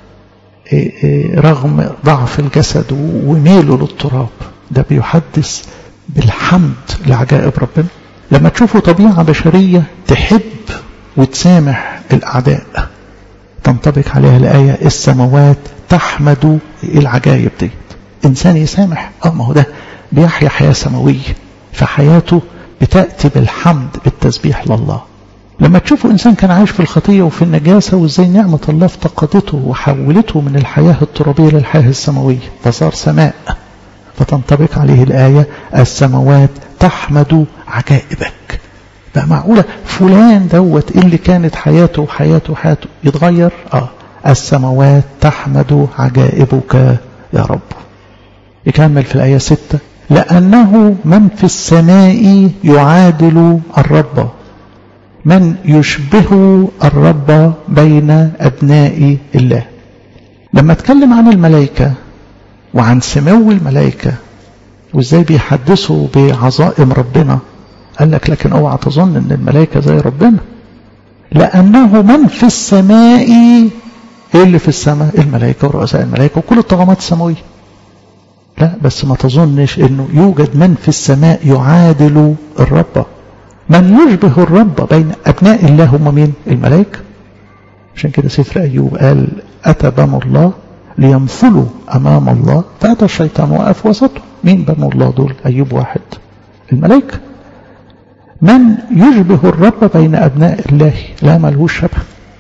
إيه رغم ضعف الجسد وميله للتراب ده بيحدث بالحمد لعجائب ربنا لما تشوفوا طبيعة بشرية تحب وتسامح الأعداء تنطبق عليها الآية السماوات تحمد العجائب دي إنسان يسامح اه ما هو ده بيحيا حياة سماوية فحياته بتأتي بالحمد بالتسبيح لله لما تشوفوا إنسان كان عايش في الخطية وفي النجاسة وإزاي نعمة الله افتقدته وحولته من الحياة الترابية للحياة السماوية فصار سماء فتنطبق عليه الآية السماوات تحمد عجائبك بقى معقولة فلان دوت اللي كانت حياته وحياته وحياته يتغير آه السماوات تحمد عجائبك يا رب يكمل في الآية ستة لأنه من في السماء يعادل الرب من يشبه الرب بين أبناء الله لما اتكلم عن الملائكة وعن سمو الملائكة وازاي بيحدثوا بعظائم ربنا قال لك لكن اوعى تظن ان الملائكة زي ربنا لأنه من في السماء ايه اللي في السماء الملائكة ورؤساء الملائكة وكل الطغمات السماوية لا بس ما تظنش انه يوجد من في السماء يعادل الرب من يشبه الرب بين أبناء الله هم مين الملائكة عشان كده سفر أيوب قال أتى بنو الله ليمثلوا أمام الله فأتى الشيطان وقف وسطه مين بنو الله دول أيوب واحد الملائكة من يشبه الرب بين أبناء الله لا ملهوش شبه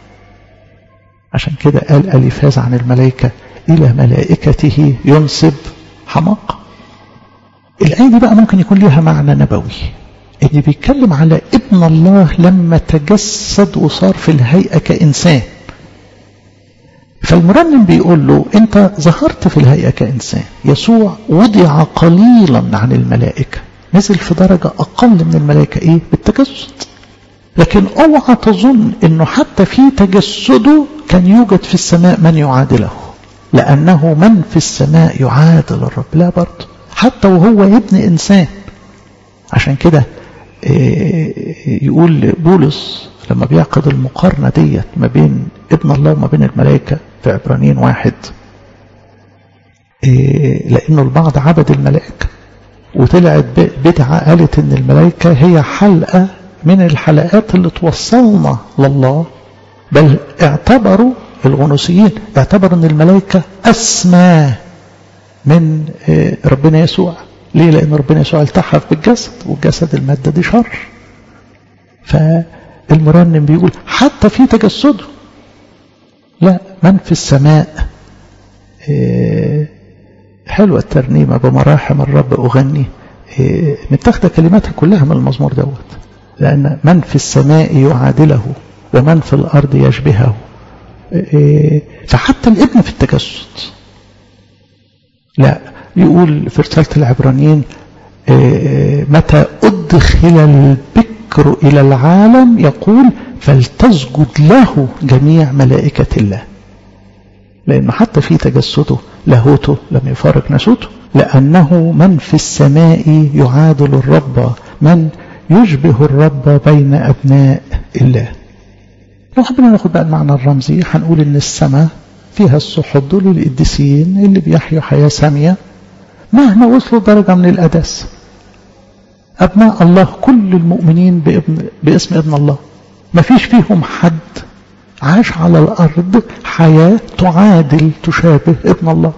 عشان كده قال أليفاز عن الملائكة إلى ملائكته ينسب حماقة الآية دي بقى ممكن يكون لها معنى نبوي اللي بيتكلم على ابن الله لما تجسد وصار في الهيئة كإنسان فالمرنم بيقول له انت ظهرت في الهيئة كإنسان يسوع وضع قليلا عن الملائكة نزل في درجة أقل من الملائكة إيه بالتجسد لكن اوعى تظن انه حتى في تجسده كان يوجد في السماء من يعادله لأنه من في السماء يعادل الرب لا برضه حتى وهو ابن إنسان عشان كده يقول بولس لما بيعقد المقارنة ديت ما بين ابن الله وما بين الملائكة في عبرانيين واحد لأنه البعض عبد الملائكة وطلعت بدعة قالت إن الملائكة هي حلقة من الحلقات اللي توصلنا لله بل اعتبروا الغنوصيين اعتبروا ان الملائكة اسمى من ربنا يسوع ليه لان ربنا يسوع التحف بالجسد والجسد المادة دي شر فالمرنم بيقول حتى في تجسده لا من في السماء حلوة الترنيمة بمراحم الرب أغني متاخدة كلماتها كلها من المزمور دوت لأن من في السماء يعادله ومن في الأرض يشبهه فحتى الابن في التجسد لا يقول في رسالة العبرانيين متى أدخل البكر إلى العالم يقول فلتسجد له جميع ملائكة الله لأنه حتى في تجسده لاهوته لم يفارق ناسوته لأنه من في السماء يعادل الرب من يشبه الرب بين أبناء الله لو حبينا ناخد بقى المعنى الرمزي هنقول ان السماء فيها السحب دول القديسين اللي بيحيوا حياة سامية مهما وصلوا درجة من القداسة أبناء الله كل المؤمنين بابن باسم ابن الله ما فيش فيهم حد عاش على الأرض حياة تعادل تشابه ابن الله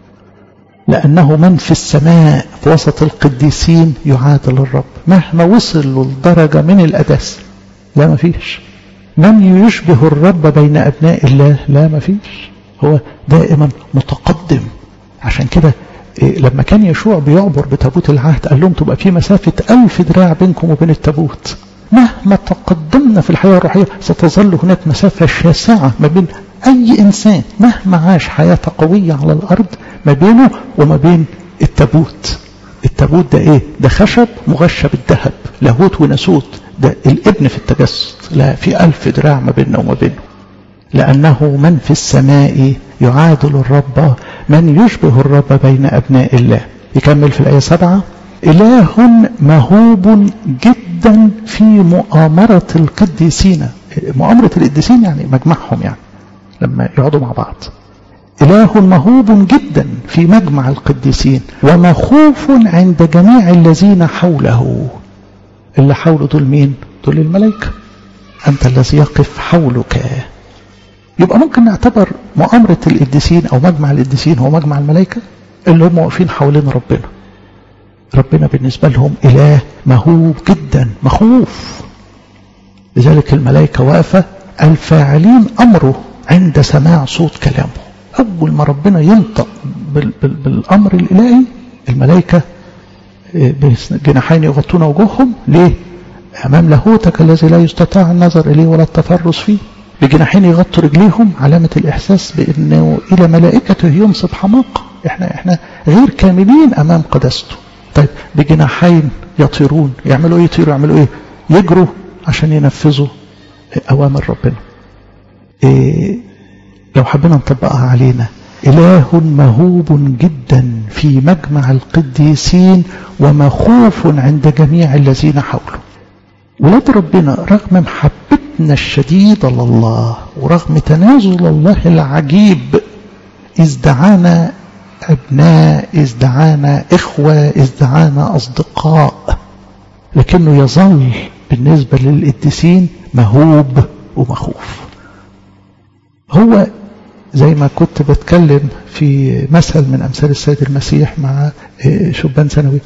لأنه من في السماء في وسط القديسين يعادل الرب مهما وصلوا لدرجة من القداسة لا ما فيش من يشبه الرب بين أبناء الله لا ما فيش هو دائما متقدم عشان كده لما كان يشوع بيعبر بتابوت العهد قال لهم تبقى في مسافة ألف دراع بينكم وبين التابوت مهما تقدمنا في الحياة الروحية ستظل هناك مسافة شاسعة ما بين أي إنسان مهما عاش حياة قوية على الأرض ما بينه وما بين التابوت التابوت ده إيه ده خشب مغشى بالذهب لاهوت وناسوت ده الابن في التجسد لا في ألف دراع ما بيننا وما بينه لأنه من في السماء يعادل الرب من يشبه الرب بين أبناء الله يكمل في الآية سبعة إله مهوب جدا في مؤامرة القديسين مؤامرة القديسين يعني مجمعهم يعني لما يقعدوا مع بعض إله مهوب جدا في مجمع القديسين ومخوف عند جميع الذين حوله اللي حوله دول مين دول الملائكة أنت الذي يقف حولك يبقى ممكن نعتبر مؤامرة القديسين أو مجمع القديسين هو مجمع الملائكة اللي هم واقفين حوالين ربنا ربنا بالنسبة لهم إله مهوب جدا مخوف لذلك الملائكة واقفة الفاعلين أمره عند سماع صوت كلامه أول ما ربنا ينطق بال بال بالأمر الإلهي الملائكة بجناحين يغطون وجوههم ليه أمام لاهوتك الذي لا يستطاع النظر إليه ولا التفرس فيه بجناحين يغطوا رجليهم علامة الإحساس بأنه إلى ملائكته ينصب حماقة إحنا, إحنا غير كاملين أمام قدسته طيب بجناحين يطيرون يعملوا إيه يطيروا يعملوا إيه يجروا عشان ينفذوا أوامر ربنا إيه لو حبينا نطبقها علينا إله مهوب جدا في مجمع القديسين ومخوف عند جميع الذين حوله ولاد ربنا رغم محبتنا الشديدة لله ورغم تنازل الله العجيب إذ دعانا أبناء إذ دعانا إخوة إذ دعانا أصدقاء لكنه يظل بالنسبة للقديسين مهوب ومخوف هو زي ما كنت بتكلم في مثل من أمثال السيد المسيح مع شبان ثانوي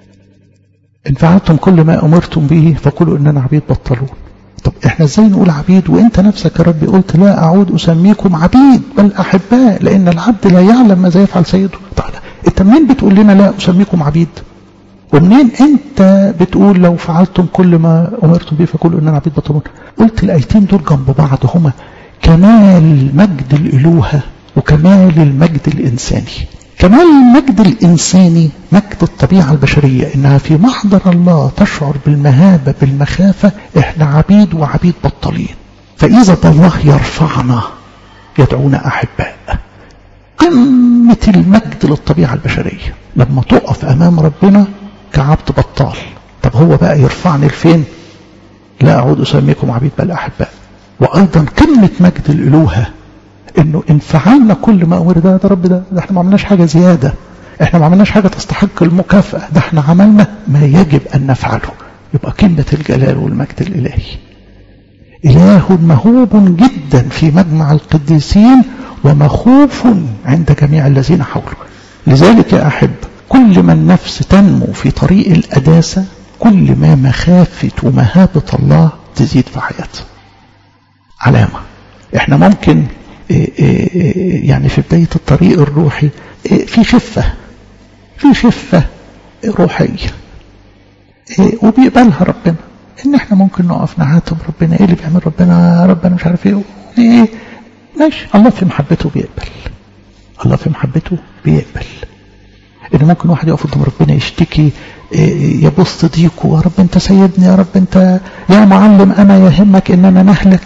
إن فعلتم كل ما أمرتم به فقولوا إننا عبيد بطلون طب إحنا إزاي نقول عبيد وإنت نفسك يا ربي قلت لا أعود أسميكم عبيد بل أحباء لأن العبد لا يعلم ماذا يفعل سيده طب أنت منين بتقول لنا لا أسميكم عبيد ومنين أنت بتقول لو فعلتم كل ما أمرتم به فقولوا إننا عبيد بطلون قلت الآيتين دول جنب بعض هما كمال مجد الالوهه وكمال المجد الانساني كمال المجد الإنساني مجد الطبيعة البشرية إنها في محضر الله تشعر بالمهابة بالمخافة إحنا عبيد وعبيد بطلين فإذا الله يرفعنا يدعونا أحباء قمة المجد للطبيعة البشرية لما تقف أمام ربنا كعبد بطال طب هو بقى يرفعني لفين لا أعود أسميكم عبيد بل أحباء وأيضا قمة مجد الألوهة انه انفعلنا كل ما امر ده ده رب ده, ده احنا ما عملناش حاجه زياده احنا ما عملناش حاجه تستحق المكافاه ده احنا عملنا ما يجب ان نفعله يبقى قمه الجلال والمجد الالهي اله مهوب جدا في مجمع القديسين ومخوف عند جميع الذين حوله لذلك يا احب كل ما النفس تنمو في طريق القداسه كل ما مخافه ومهابه الله تزيد في حياتها علامه احنا ممكن يعني في بداية الطريق الروحي في خفة في خفة روحية وبيقبلها ربنا ان احنا ممكن نقف نعاتب ربنا ايه اللي بيعمل ربنا ربنا مش عارف ايه ايه ماشي الله في محبته بيقبل الله في محبته بيقبل ان ممكن واحد يقف قدام ربنا يشتكي يبص ضيقه يا رب انت سيدني يا رب انت يا معلم انا يهمك اننا نهلك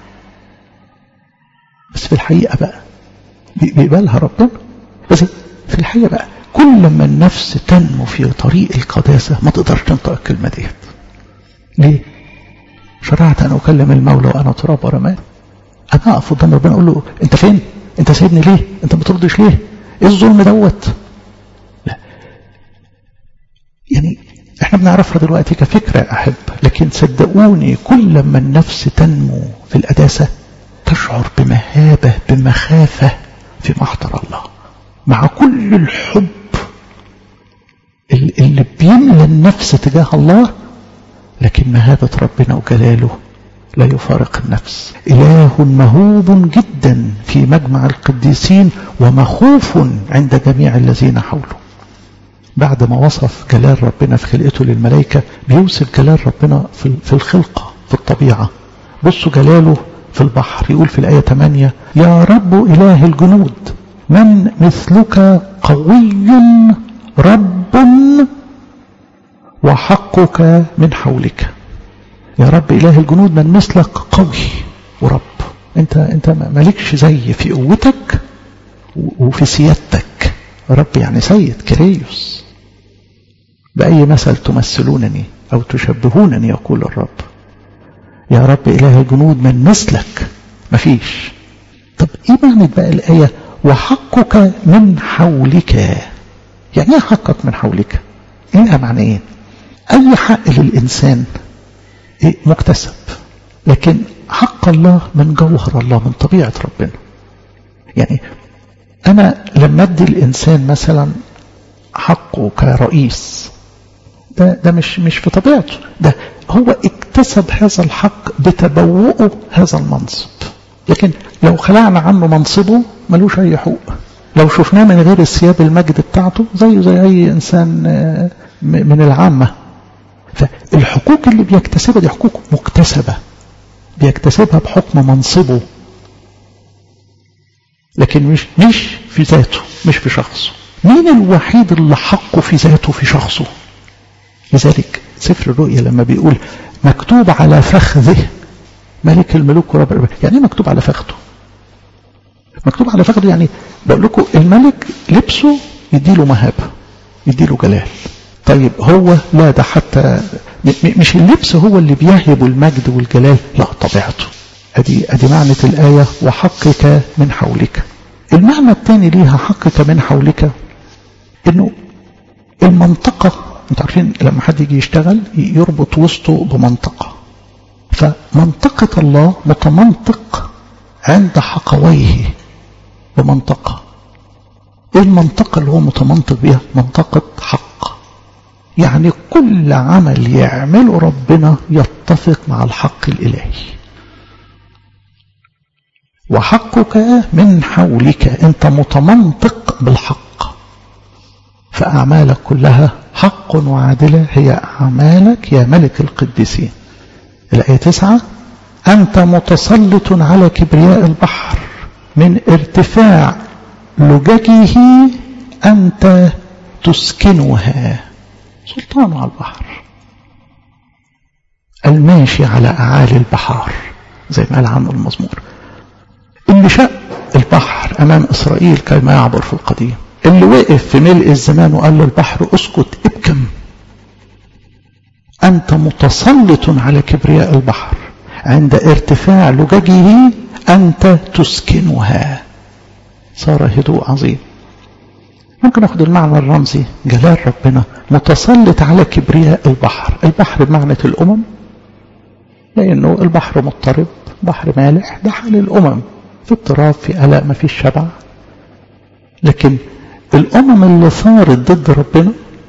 بس في الحقيقة بقى بيقبلها ربنا بس في الحقيقة بقى كل ما النفس تنمو في طريق القداسة ما تقدرش تنطق الكلمة ديت ليه؟ شرعت أن أكلم المولى وأنا تراب ورماد أنا أقف قدام ربنا أقول له أنت فين؟ أنت سايبني ليه؟ أنت ما بتردش ليه؟ إيه الظلم دوت؟ لا يعني احنا بنعرفها دلوقتي كفكرة يا أحب لكن صدقوني كل ما النفس تنمو في القداسة تشعر بمهابة بمخافة في محضر الله مع كل الحب اللي بيملى النفس تجاه الله لكن مهابة ربنا وجلاله لا يفارق النفس إله مهوب جدا في مجمع القديسين ومخوف عند جميع الذين حوله بعد ما وصف جلال ربنا في خلقته للملائكة بيوصف جلال ربنا في الخلقة في الطبيعة بصوا جلاله في البحر يقول في الآية 8 يا رب إله الجنود من مثلك قوي رب وحقك من حولك يا رب إله الجنود من مثلك قوي ورب انت انت مالكش زي في قوتك وفي سيادتك رب يعني سيد كريوس بأي مثل تمثلونني أو تشبهونني يقول الرب يا رب إله الجنود من مثلك مفيش طب إيه معنى بقى الآية وحقك من حولك يعني ايه حقك من حولك لها معنيين أي حق للإنسان إيه مكتسب لكن حق الله من جوهر الله من طبيعة ربنا يعني أنا لما أدي الإنسان مثلا حقه كرئيس ده, ده مش مش في طبيعته ده هو اكتسب هذا الحق بتبوؤه هذا المنصب لكن لو خلعنا عنه منصبه ملوش أي حقوق لو شفناه من غير الثياب المجد بتاعته زيه زي أي إنسان من العامة فالحقوق اللي بيكتسبها دي حقوق مكتسبة بيكتسبها بحكم منصبه لكن مش مش في ذاته مش في شخصه مين الوحيد اللي حقه في ذاته في شخصه لذلك سفر الرؤيا لما بيقول مكتوب على فخذه ملك الملوك ورب الرب يعني ايه مكتوب على فخذه مكتوب على فخذه يعني بقول لكم الملك لبسه يديله مهابه يديله جلال طيب هو لا ده حتى مش اللبس هو اللي بيهب المجد والجلال لا طبيعته ادي ادي معنى الايه وحقك من حولك المعنى الثاني ليها حقك من حولك انه المنطقه انتوا عارفين لما حد يجي يشتغل يربط وسطه بمنطقه فمنطقه الله متمنطق عند حقويه بمنطقه ايه المنطقه اللي هو متمنطق بيها منطقه حق يعني كل عمل يعمله ربنا يتفق مع الحق الإلهي وحقك من حولك أنت متمنطق بالحق فأعمالك كلها حق وعادلة هي أعمالك يا ملك القديسين الآية تسعة أنت متسلط على كبرياء البحر من ارتفاع لججه أنت تسكنها سلطان على البحر الماشي على أعالي البحار زي ما قال عنه المزمور اللي شق البحر أمام إسرائيل كما يعبر في القديم اللي وقف في ملء الزمان وقال للبحر اسكت ابكم أنت متسلط على كبرياء البحر عند ارتفاع لججه أنت تسكنها صار هدوء عظيم ممكن ناخد المعنى الرمزي جلال ربنا متسلط على كبرياء البحر البحر بمعنى الأمم لأنه البحر مضطرب بحر مالح ده حال الأمم في اضطراب في قلق ما فيش شبع لكن الأمم اللي ثارت ضد ربنا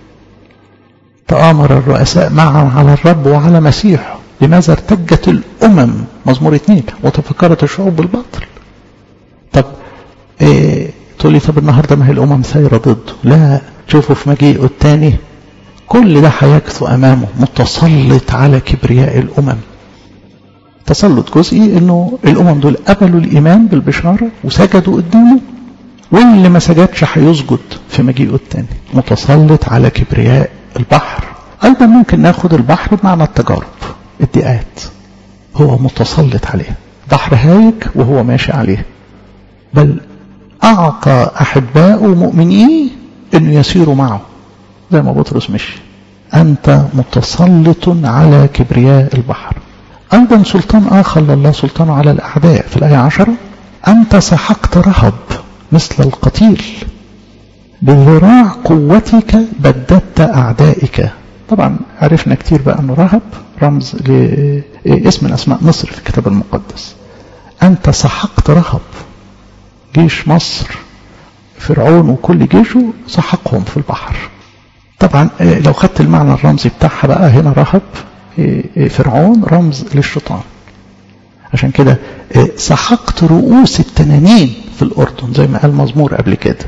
تآمر الرؤساء معا على الرب وعلى مسيحه لماذا ارتجت الأمم مزمور اثنين وتفكرت الشعوب بالباطل طب إيه تقول لي طب النهاردة ما هي الأمم سايرة ضده لا شوفوا في مجيئه الثاني كل ده هيكثو أمامه متسلط على كبرياء الأمم تسلط جزئي انه الامم دول قبلوا الايمان بالبشاره وسجدوا قدامه واللي ما سجدش هيسجد في مجيئه الثاني متسلط على كبرياء البحر ايضا ممكن ناخد البحر بمعنى التجارب الضيقات هو متسلط عليه بحر هايج وهو ماشي عليه بل اعطى احبائه مؤمنين انه يسيروا معه زي ما بطرس مشي انت متسلط على كبرياء البحر أيضا سلطان آخر لله سلطان على الأعداء في الآية عشرة أنت سحقت رهب مثل القتيل بذراع قوتك بددت أعدائك طبعا عرفنا كتير بقى أنه رهب رمز لاسم من أسماء مصر في الكتاب المقدس أنت سحقت رهب جيش مصر فرعون وكل جيشه سحقهم في البحر طبعا لو خدت المعنى الرمزي بتاعها بقى هنا رهب فرعون رمز للشيطان عشان كده سحقت رؤوس التنانين في الأردن زي ما قال مزمور قبل كده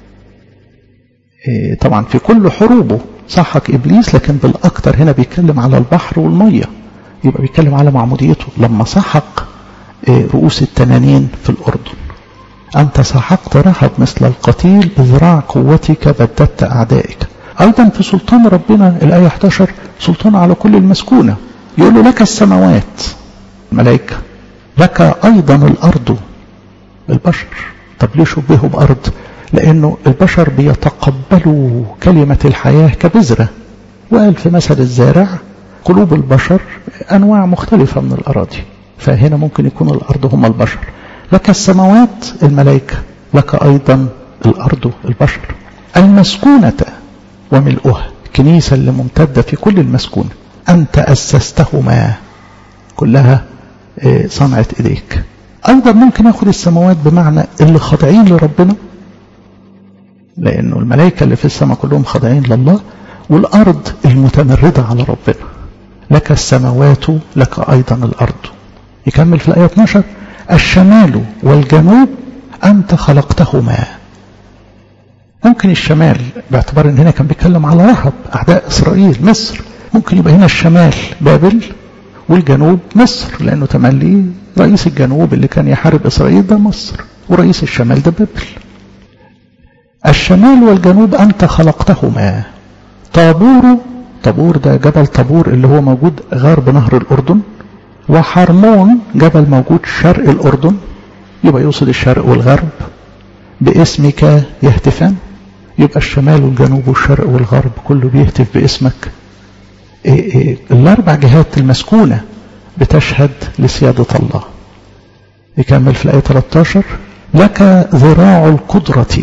طبعا في كل حروبه سحق إبليس لكن بالأكثر هنا بيتكلم على البحر والمية يبقى بيتكلم على معموديته لما سحق رؤوس التنانين في الأردن أنت سحقت رهب مثل القتيل بذراع قوتك بددت أعدائك أيضا في سلطان ربنا الآية 11 سلطان على كل المسكونة يقول له لك السماوات ملائكة لك أيضا الأرض البشر طب ليه شبهوا بأرض لأنه البشر بيتقبلوا كلمة الحياة كبذرة وقال في مثل الزارع قلوب البشر أنواع مختلفة من الأراضي فهنا ممكن يكون الأرض هم البشر لك السماوات الملائكة لك أيضا الأرض البشر المسكونة وملؤها الكنيسة اللي ممتدة في كل المسكونة أنت أسستهما كلها صنعة إيديك أيضا ممكن أخذ السماوات بمعنى اللي خاضعين لربنا لأنه الملائكة اللي في السماء كلهم خاضعين لله والأرض المتمردة على ربنا لك السماوات لك أيضا الأرض يكمل في الآية 12 الشمال والجنوب أنت خلقتهما ممكن الشمال باعتبار ان هنا كان بيتكلم على رهب اعداء اسرائيل مصر ممكن يبقى هنا الشمال بابل والجنوب مصر لانه تملي رئيس الجنوب اللي كان يحارب اسرائيل ده مصر ورئيس الشمال ده بابل الشمال والجنوب انت خلقتهما طابور طابور ده جبل طابور اللي هو موجود غرب نهر الاردن وحرمون جبل موجود شرق الاردن يبقى يقصد الشرق والغرب باسمك يهتفان يبقى الشمال والجنوب والشرق والغرب كله بيهتف باسمك إيه إيه الأربع جهات المسكونة بتشهد لسيادة الله يكمل في الآية 13 لك ذراع القدرة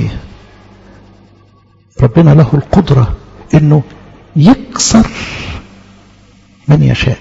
ربنا له القدرة انه يكسر من يشاء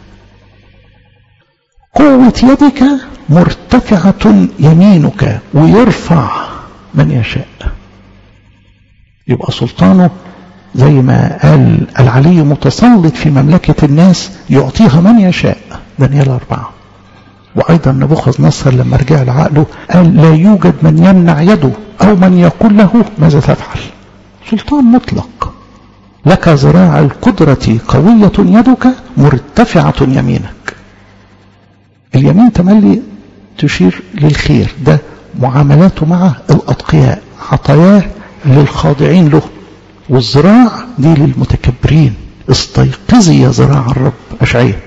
قوة يدك مرتفعة يمينك ويرفع من يشاء يبقى سلطانه زي ما قال العلي متسلط في مملكة الناس يعطيها من يشاء دانيال أربعة وأيضا نبوخذ نصر لما رجع لعقله قال لا يوجد من يمنع يده أو من يقول له ماذا تفعل سلطان مطلق لك ذراع القدرة قوية يدك مرتفعة يمينك اليمين تملي تشير للخير ده معاملاته مع الأتقياء عطاياه للخاضعين له والذراع دي للمتكبرين استيقظي يا ذراع الرب أشعية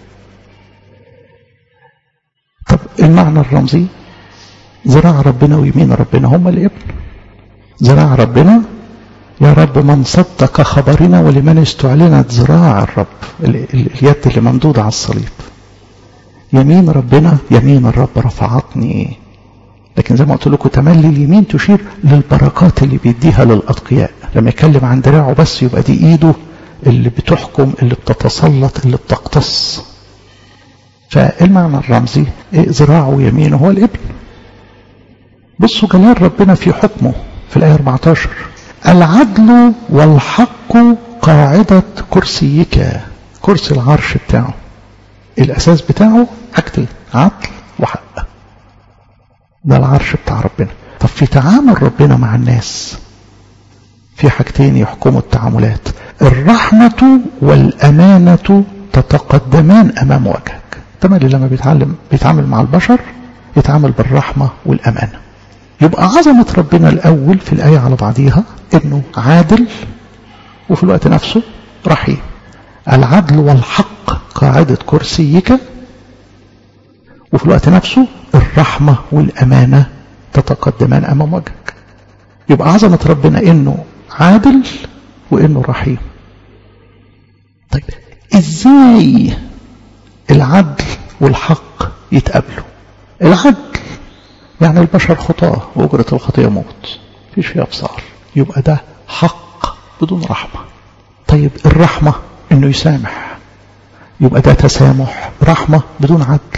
طب المعنى الرمزي ذراع ربنا ويمين ربنا هما الابن ذراع ربنا يا رب من صدق خبرنا ولمن استعلنت ذراع الرب اليد اللي ممدودة على الصليب يمين ربنا يمين الرب رفعتني لكن زي ما قلت لكم تملي اليمين تشير للبركات اللي بيديها للأتقياء لما يتكلم عن دراعه بس يبقى دي ايده اللي بتحكم اللي بتتسلط اللي بتقتص فالمعنى الرمزي ذراعه يمينه هو الابن بصوا جلال ربنا في حكمه في الآية 14 العدل والحق قاعدة كرسيك كرسي العرش بتاعه الأساس بتاعه حاجتين عدل وحق ده العرش بتاع ربنا طب في تعامل ربنا مع الناس في حاجتين يحكموا التعاملات الرحمة والأمانة تتقدمان أمام وجهك تملي لما بيتعلم بيتعامل مع البشر يتعامل بالرحمة والأمانة يبقى عظمة ربنا الأول في الآية على بعضيها إنه عادل وفي الوقت نفسه رحيم العدل والحق قاعدة كرسيك وفي الوقت نفسه الرحمة والأمانة تتقدمان أمام وجهك يبقى عظمة ربنا إنه عادل وإنه رحيم طيب إزاي العدل والحق يتقابلوا العدل يعني البشر خطاة وأجرة الخطية موت فيش فيها بصار يبقى ده حق بدون رحمة طيب الرحمة انه يسامح يبقى ده تسامح رحمة بدون عدل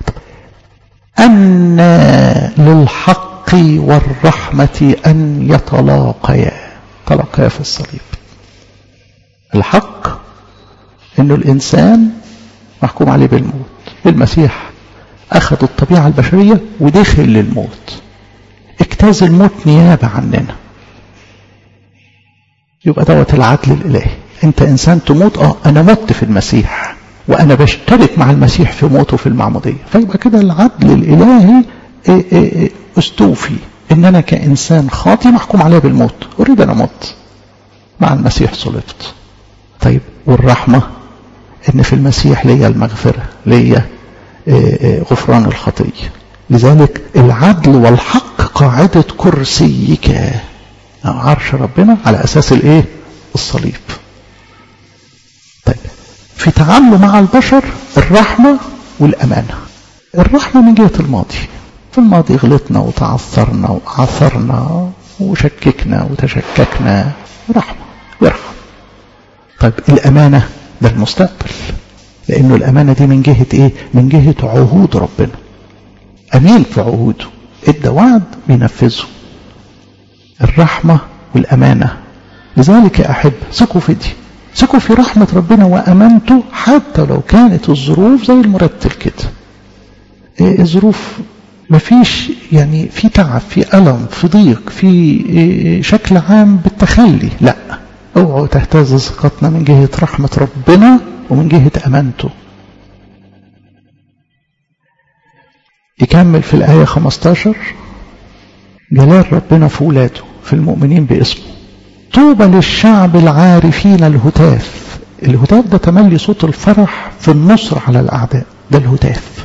أن للحق والرحمة أن يتلاقيا تلاقيا في الصليب الحق انه الإنسان محكوم عليه بالموت المسيح أخذ الطبيعة البشرية ودخل للموت اجتاز الموت نيابة عننا يبقى دوت العدل الإلهي انت إنسان تموت اه أنا مت في المسيح وأنا بشترك مع المسيح في موته في المعمودية فيبقى كده العدل الإلهي ايه ايه ايه استوفي إن أنا كإنسان خاطي محكوم عليه بالموت أريد أنا مت مع المسيح صلبت طيب والرحمة إن في المسيح ليا المغفرة ليا غفران الخطية لذلك العدل والحق قاعدة كرسيك عرش ربنا على أساس الإيه الصليب طيب في تعامله مع البشر الرحمة والأمانة الرحمة من جهة الماضي في الماضي غلطنا وتعثرنا وعثرنا وشككنا وتشككنا رحمة يرحم طيب الأمانة ده المستقبل لأنه الأمانة دي من جهة إيه؟ من جهة عهود ربنا أمين في عهوده إدى وعد بينفذه الرحمة والأمانة لذلك يا أحب ثقوا في دي ثقوا في رحمة ربنا وأمانته حتى لو كانت الظروف زي المرتل كده إيه الظروف مفيش يعني في تعب في ألم في ضيق في إيه شكل عام بالتخلي لا اوعوا تهتز ثقتنا من جهة رحمة ربنا ومن جهة أمانته يكمل في الآية 15 جلال ربنا في ولاده في المؤمنين باسمه طوبى للشعب العارفين الهتاف الهتاف ده تملي صوت الفرح في النصر على الأعداء ده الهتاف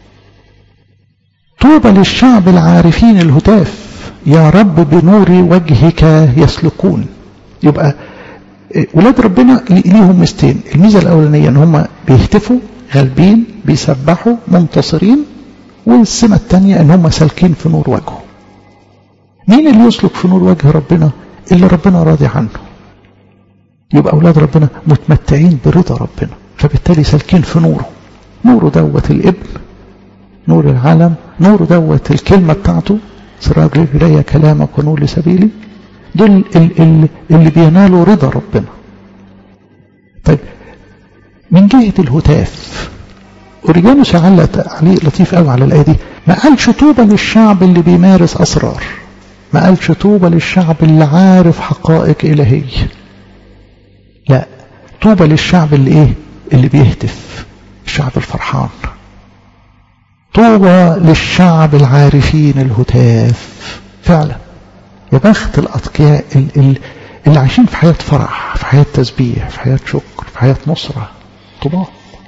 طوبى للشعب العارفين الهتاف يا رب بنور وجهك يسلكون يبقى ولاد ربنا ليهم ميزتين الميزه الاولانيه ان هم بيهتفوا غالبين بيسبحوا منتصرين والسمه الثانيه ان هم سالكين في نور وجهه مين اللي يسلك في نور وجه ربنا اللي ربنا راضي عنه يبقى اولاد ربنا متمتعين برضا ربنا فبالتالي سالكين في نوره نوره دوت الابن نور العالم نور دوت الكلمه بتاعته سراج رجلي كلامك ونور لسبيلي دول اللي بينالوا رضا ربنا طيب من جهة الهتاف أوريجانوس علق تعليق لطيف قوي على الآية دي ما قالش طوبى للشعب اللي بيمارس أسرار ما قالش طوبى للشعب اللي عارف حقائق إلهية لا طوبى للشعب اللي إيه اللي بيهتف الشعب الفرحان طوبى للشعب العارفين الهتاف فعلا يا بخت الأتقياء اللي عايشين في حياة فرح في حياة تسبيح في حياة شكر في حياة نصرة طوبى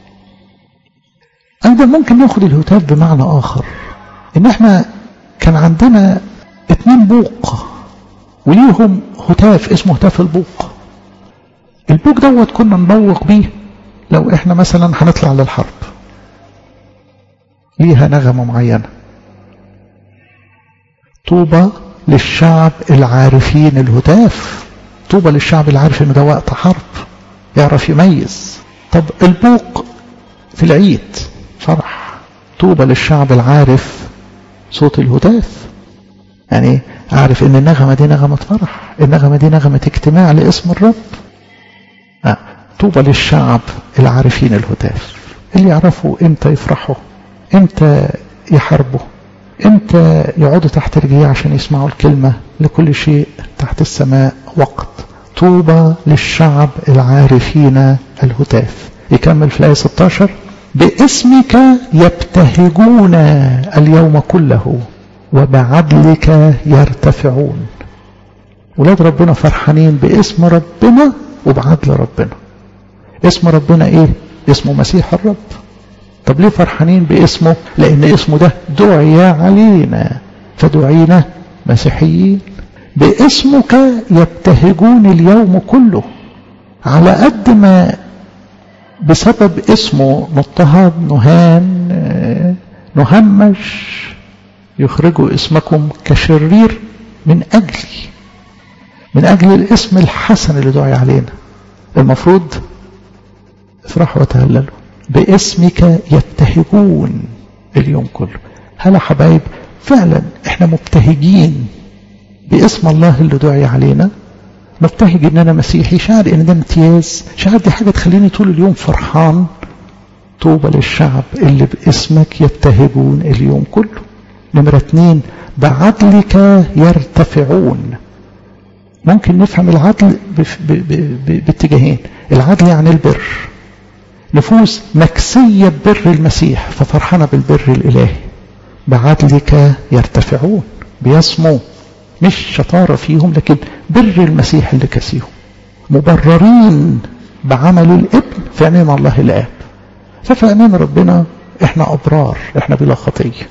أيضا ممكن ناخد الهتاف بمعنى آخر إن إحنا كان عندنا اتنين بوق وليهم هتاف اسمه هتاف البوق البوق دوت كنا نبوق بيه لو احنا مثلا هنطلع للحرب ليها نغمة معينة طوبى للشعب العارفين الهتاف طوبى للشعب العارف ان ده وقت حرب يعرف يميز طب البوق في العيد فرح طوبى للشعب العارف صوت الهتاف يعني أعرف إن النغمة دي نغمة فرح النغمة دي نغمة اجتماع لاسم الرب آه. طوبى للشعب العارفين الهتاف اللي يعرفوا امتى يفرحوا امتى يحاربوا امتى يقعدوا تحت رجليه عشان يسمعوا الكلمة لكل شيء تحت السماء وقت طوبى للشعب العارفين الهتاف يكمل في الآية 16 باسمك يبتهجون اليوم كله وبعدلك يرتفعون ولاد ربنا فرحانين باسم ربنا وبعدل ربنا اسم ربنا ايه اسمه مسيح الرب طب ليه فرحانين باسمه لان اسمه ده دعي علينا فدعينا مسيحيين باسمك يبتهجون اليوم كله على قد ما بسبب اسمه نضطهد نهان نهمش يخرجوا اسمكم كشرير من أجلي من أجل الاسم الحسن اللي دعي علينا المفروض افرحوا وتهللوا باسمك يبتهجون اليوم كله هلا حبايب فعلا احنا مبتهجين باسم الله اللي دعي علينا مبتهج ان انا مسيحي شعر ان ده امتياز شعر دي حاجه تخليني طول اليوم فرحان طوبى للشعب اللي باسمك يبتهجون اليوم كله نمرة اتنين بعدلك يرتفعون ممكن نفهم العدل باتجاهين العدل يعني البر نفوس مكسية ببر المسيح ففرحانة بالبر الإلهي بعدلك يرتفعون بيسموا مش شطارة فيهم لكن بر المسيح اللي كسيهم مبررين بعمل الابن في عينين الله الآب ففي عينين ربنا احنا أبرار احنا بلا خطيه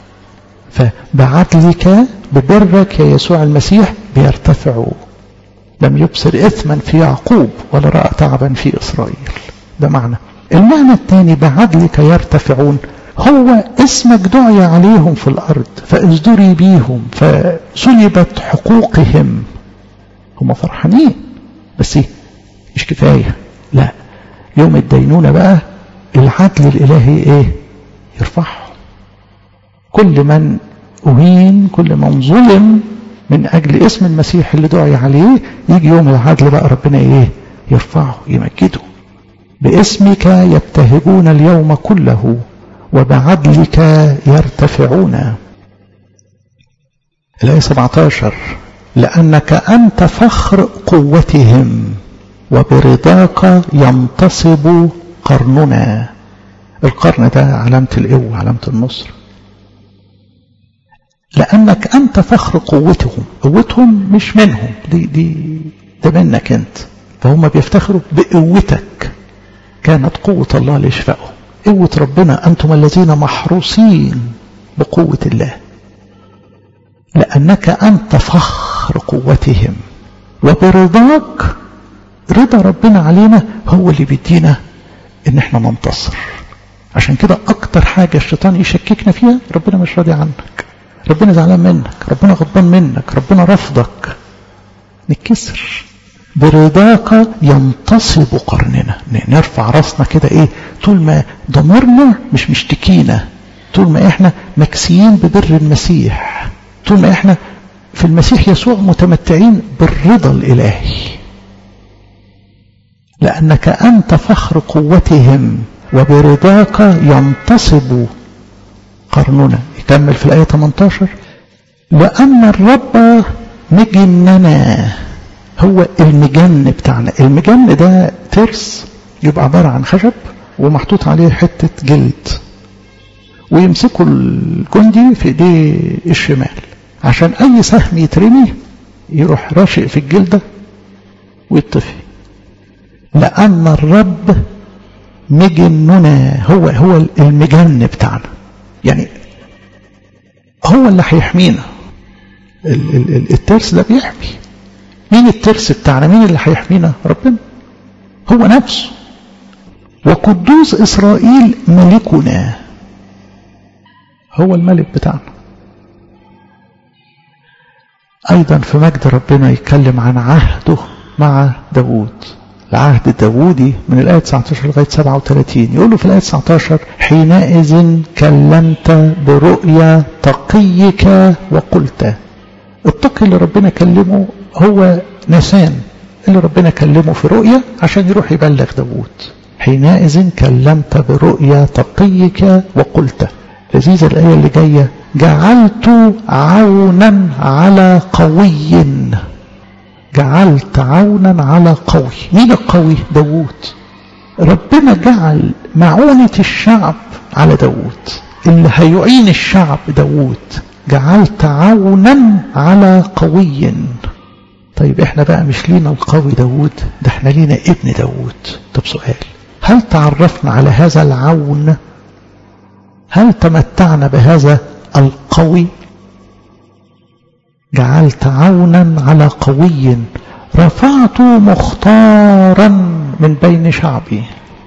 فبعدلك ببرك يا يسوع المسيح بيرتفعوا لم يبصر إثما في يعقوب ولا رأى تعبا في إسرائيل ده معنى المعنى الثاني بعدلك يرتفعون هو اسمك دعي عليهم في الأرض فازدري بيهم فسلبت حقوقهم هم فرحانين بس مش كفاية لا يوم الدينونة بقى العدل الإلهي ايه يرفعهم كل من أهين كل من ظلم من أجل اسم المسيح اللي دعي عليه يجي يوم العدل بقى ربنا إيه يرفعه يمجده باسمك يبتهجون اليوم كله وبعدلك يرتفعون الآية 17 لأنك أنت فخر قوتهم وبرضاك ينتصب قرننا القرن ده علامة القوة علامة النصر لأنك أنت فخر قوتهم قوتهم مش منهم دي, دي ده منك أنت فهم بيفتخروا بقوتك كانت قوة الله لشفائهم قوة ربنا أنتم الذين محروسين بقوة الله لأنك أنت فخر قوتهم وبرضاك رضا ربنا علينا هو اللي بيدينا ان احنا ننتصر عشان كده اكتر حاجة الشيطان يشككنا فيها ربنا مش راضي عنك ربنا زعلان منك ربنا غضبان منك ربنا رفضك نتكسر برضاك ينتصب قرننا نرفع راسنا كده ايه طول ما ضميرنا مش مشتكينا طول ما احنا مكسيين ببر المسيح طول ما احنا في المسيح يسوع متمتعين بالرضا الالهي لانك انت فخر قوتهم وبرضاك ينتصب قرننا يكمل في الايه 18 لان الرب مجننا هو المجن بتاعنا المجن ده ترس يبقى عبارة عن خشب ومحطوط عليه حتة جلد ويمسكوا الجندي في ايديه الشمال عشان اي سهم يترمي يروح راشق في الجلدة ويطفي لأن الرب مجننا هو هو المجن بتاعنا يعني هو اللي هيحمينا الترس ده بيحمي مين الترس بتاعنا مين اللي هيحمينا ربنا هو نفسه وقدوس إسرائيل ملكنا هو الملك بتاعنا أيضا في مجد ربنا يتكلم عن عهده مع داوود العهد الداوودي من الآية 19 لغاية 37 يقول له في الآية 19 حينئذ كلمت برؤيا تقيك وقلت التقي اللي ربنا كلمه هو نسان اللي ربنا كلمه في رؤيا عشان يروح يبلغ داوود حينئذ كلمت برؤيا تقيك وقلت لذيذة الآية اللي جاية جعلت عونا على قوي جعلت عونا على قوي مين القوي داوود ربنا جعل معونة الشعب على داوود اللي هيعين الشعب داوود جعلت عونا على قوي طيب احنا بقى مش لينا القوي داوود ده احنا لينا ابن داوود طب سؤال هل تعرفنا على هذا العون هل تمتعنا بهذا القوي جعلت عونا على قوي رفعت مختارا من بين شعبي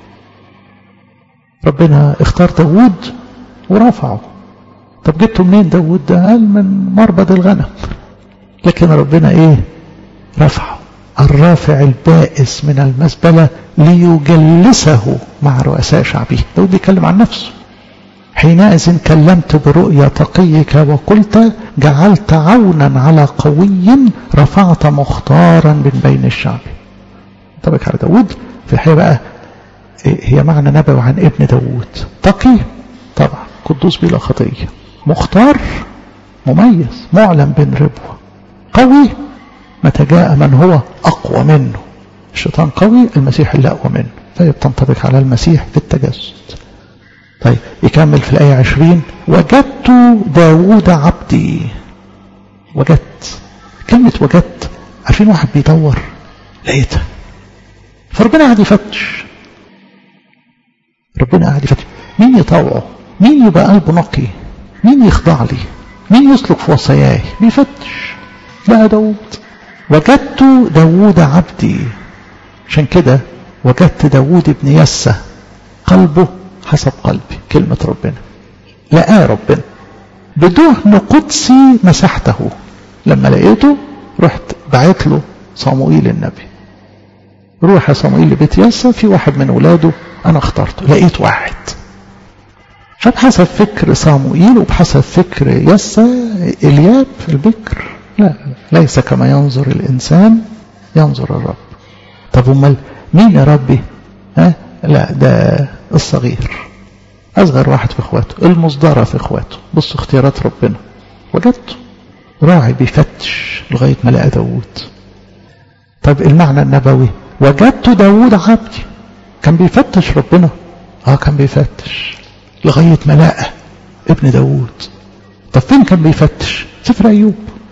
ربنا اختار داود ورفعه طب جبته منين داود ده قال من مربد الغنم لكن ربنا ايه رفعه الرافع البائس من المزبلة ليجلسه مع رؤساء شعبه داود بيتكلم عن نفسه حينئذ كلمت برؤيا تقيك وقلت جعلت عونا على قوي رفعت مختارا من بين الشعب طبعا على داود في الحقيقة بقى هي معنى نبوي عن ابن داود تقي طبعا قدوس بلا خطية مختار مميز معلم بين ربوة قوي متى جاء من هو أقوى منه الشيطان قوي المسيح اللي أقوى منه فهي بتنطبق على المسيح في التجسد طيب يكمل في الآية عشرين وجدت داود عبدي وجدت كلمة وجدت عارفين واحد بيدور لقيتها فربنا قاعد يفتش ربنا قاعد يفتش مين يطوعه مين يبقى قلبه نقي مين يخضع لي مين يسلك في وصاياي بيفتش بقى داود وجدت داود عبدي عشان كده وجدت داود ابن يسة قلبه حسب قلبي كلمة ربنا لقاه ربنا بدهن قدسي مسحته لما لقيته رحت بعت له صموئيل النبي روح يا صموئيل لبيت يسا في واحد من ولاده انا اخترته لقيت واحد فبحسب فكر صاموئيل وبحسب فكر يسا الياب البكر لا ليس كما ينظر الانسان ينظر الرب طب امال مين يا ربي ها لا ده الصغير أصغر واحد في إخواته المصدرة في إخواته بص اختيارات ربنا وجدته راعي بيفتش لغاية ما لقى داوود طب المعنى النبوي وجدت داوود عبدي كان بيفتش ربنا اه كان بيفتش لغاية ما لقى ابن داوود طب فين كان بيفتش سفر أيوب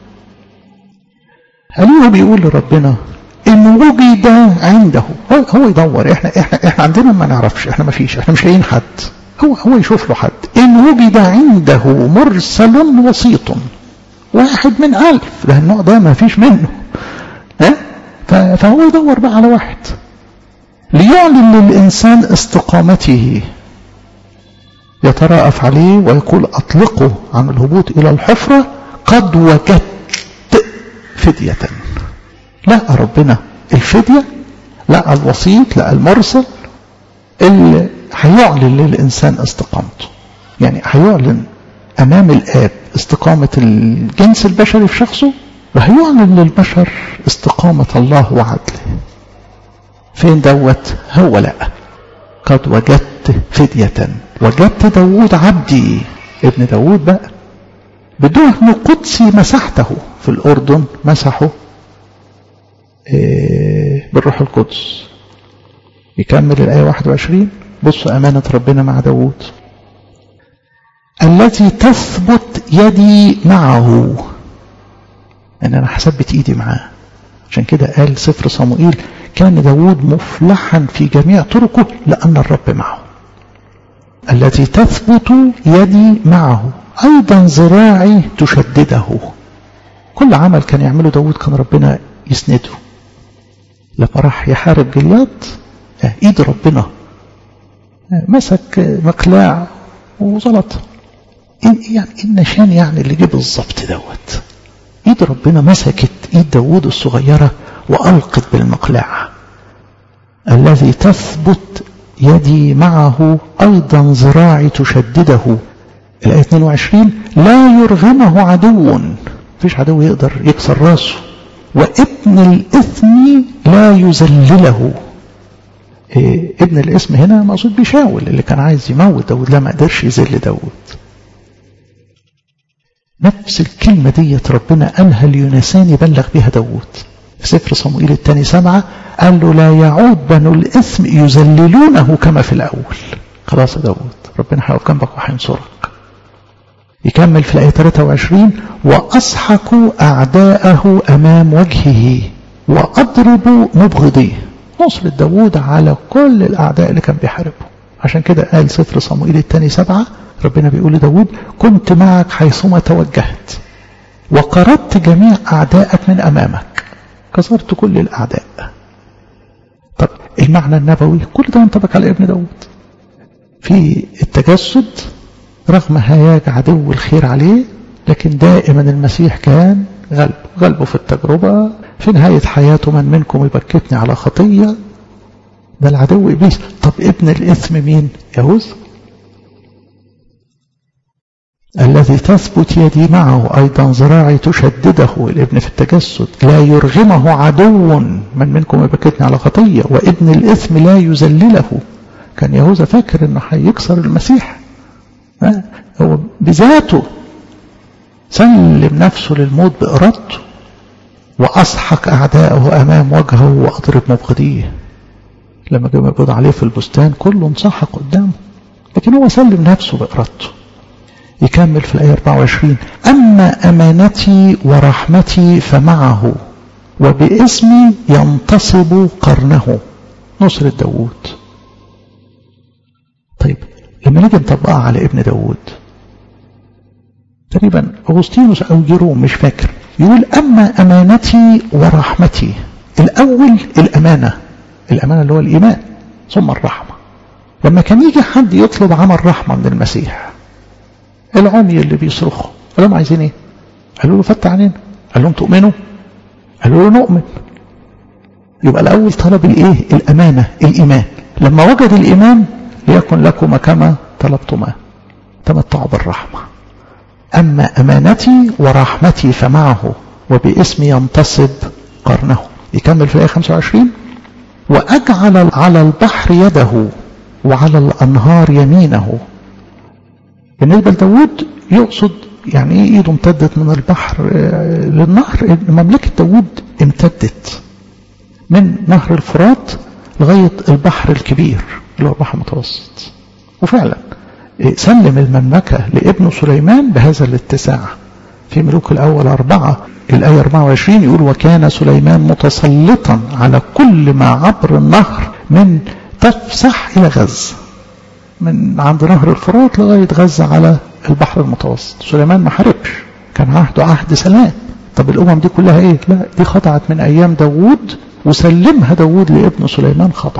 أيوب بيقول لربنا إن وجد عنده هو, هو يدور إحنا, إحنا, إحنا عندنا ما نعرفش إحنا ما فيش إحنا مش لاقيين حد هو هو يشوف له حد إن وجد عنده مرسل وسيط واحد من ألف ده النوع ده ما فيش منه ها فهو يدور بقى على واحد ليعلن للإنسان استقامته يتراءف عليه ويقول أطلقه عن الهبوط إلى الحفرة قد وجدت فدية لقى ربنا الفدية لقى الوسيط لقى المرسل اللي هيعلن للإنسان استقامته يعني هيعلن أمام الآب استقامة الجنس البشري في شخصه وهيعلن للبشر استقامة الله وعدله فين دوت هو لقى قد وجدت فدية وجدت داود عبدي ابن داود بقى بدهن قدسي مسحته في الأردن مسحه بالروح القدس يكمل الآية 21 بصوا أمانة ربنا مع داود التي تثبت يدي معه ان انا هثبت ايدي معاه عشان كده قال سفر صموئيل كان داود مفلحا في جميع طرقه لان الرب معه التي تثبت يدي معه ايضا ذراعي تشدده كل عمل كان يعمله داود كان ربنا يسنده لما راح يحارب جليات ايد ربنا مسك مقلاع وزلط يعني النشان يعني اللي جه بالظبط دوت ايد ربنا مسكت ايد داوود الصغيرة والقت بالمقلاع الذي تثبت يدي معه ايضا ذراعي تشدده الايه 22 لا يرغمه عدو مفيش عدو يقدر يكسر راسه وابن الاثم لا يذلله إيه ابن الاسم هنا مقصود بيشاول اللي كان عايز يموت داود لا ما قدرش يذل داود نفس الكلمة دي ربنا قالها ليونسان يبلغ بها داود في سفر صموئيل الثاني سبعة قال له لا يعود بنو الإثم يذللونه كما في الأول خلاص يا داود ربنا هيقف جنبك وهينصرك يكمل في الآية 23 وأسحق أعداءه أمام وجهه وأضرب مبغضيه نصر داود على كل الأعداء اللي كان بيحاربه عشان كده قال سفر صموئيل الثاني سبعة ربنا بيقول لداود كنت معك حيثما توجهت وقرضت جميع أعدائك من أمامك كسرت كل الأعداء طب المعنى النبوي كل ده ينطبق على ابن داود في التجسد رغم هياج عدو الخير عليه لكن دائما المسيح كان غلب غلبه في التجربة في نهاية حياته من منكم يبكتني على خطية ده العدو إبليس طب ابن الإثم مين يهوذا الذي تثبت يدي معه أيضا ذراعي تشدده الابن في التجسد لا يرغمه عدو من منكم يبكتني على خطية وابن الإثم لا يذلله كان يهوذا فاكر انه هيكسر المسيح هو بذاته سلم نفسه للموت بإرادته وأسحق أعداءه أمام وجهه وأضرب مبغضيه لما جه مقبوض عليه في البستان كله انسحق قدامه لكن هو سلم نفسه بإرادته يكمل في الآية 24 أما أمانتي ورحمتي فمعه وباسمي ينتصب قرنه نصرة داوود طيب لما نيجي نطبقها على ابن داوود تقريبا أغسطينوس أو جيروم مش فاكر يقول أما أمانتي ورحمتي الأول الأمانة الأمانة اللي هو الإيمان ثم الرحمة لما كان يجي حد يطلب عمل رحمة من المسيح العمي اللي بيصرخوا قال لهم عايزين ايه قالوا له فتح علينا قال لهم تؤمنوا قالوا له نؤمن يبقى الأول طلب الايه الأمانة الإيمان لما وجد الإيمان ليكن لكم كما طلبتما تمتعوا بالرحمة أما أمانتي ورحمتي فمعه وباسمي ينتصب قرنه يكمل في الآية 25 وأجعل على البحر يده وعلى الأنهار يمينه بالنسبة لداود يقصد يعني ايه ايده امتدت من البحر للنهر مملكة داود امتدت من نهر الفرات لغاية البحر الكبير اللي هو البحر المتوسط وفعلا سلم المملكة لابن سليمان بهذا الاتساع في ملوك الأول أربعة الآية 24 يقول وكان سليمان متسلطا على كل ما عبر النهر من تفسح إلى غزة من عند نهر الفرات لغاية غزة على البحر المتوسط سليمان ما حاربش كان عهده عهد سلام طب الأمم دي كلها إيه لا دي خضعت من أيام داوود وسلمها داوود لابن سليمان خضع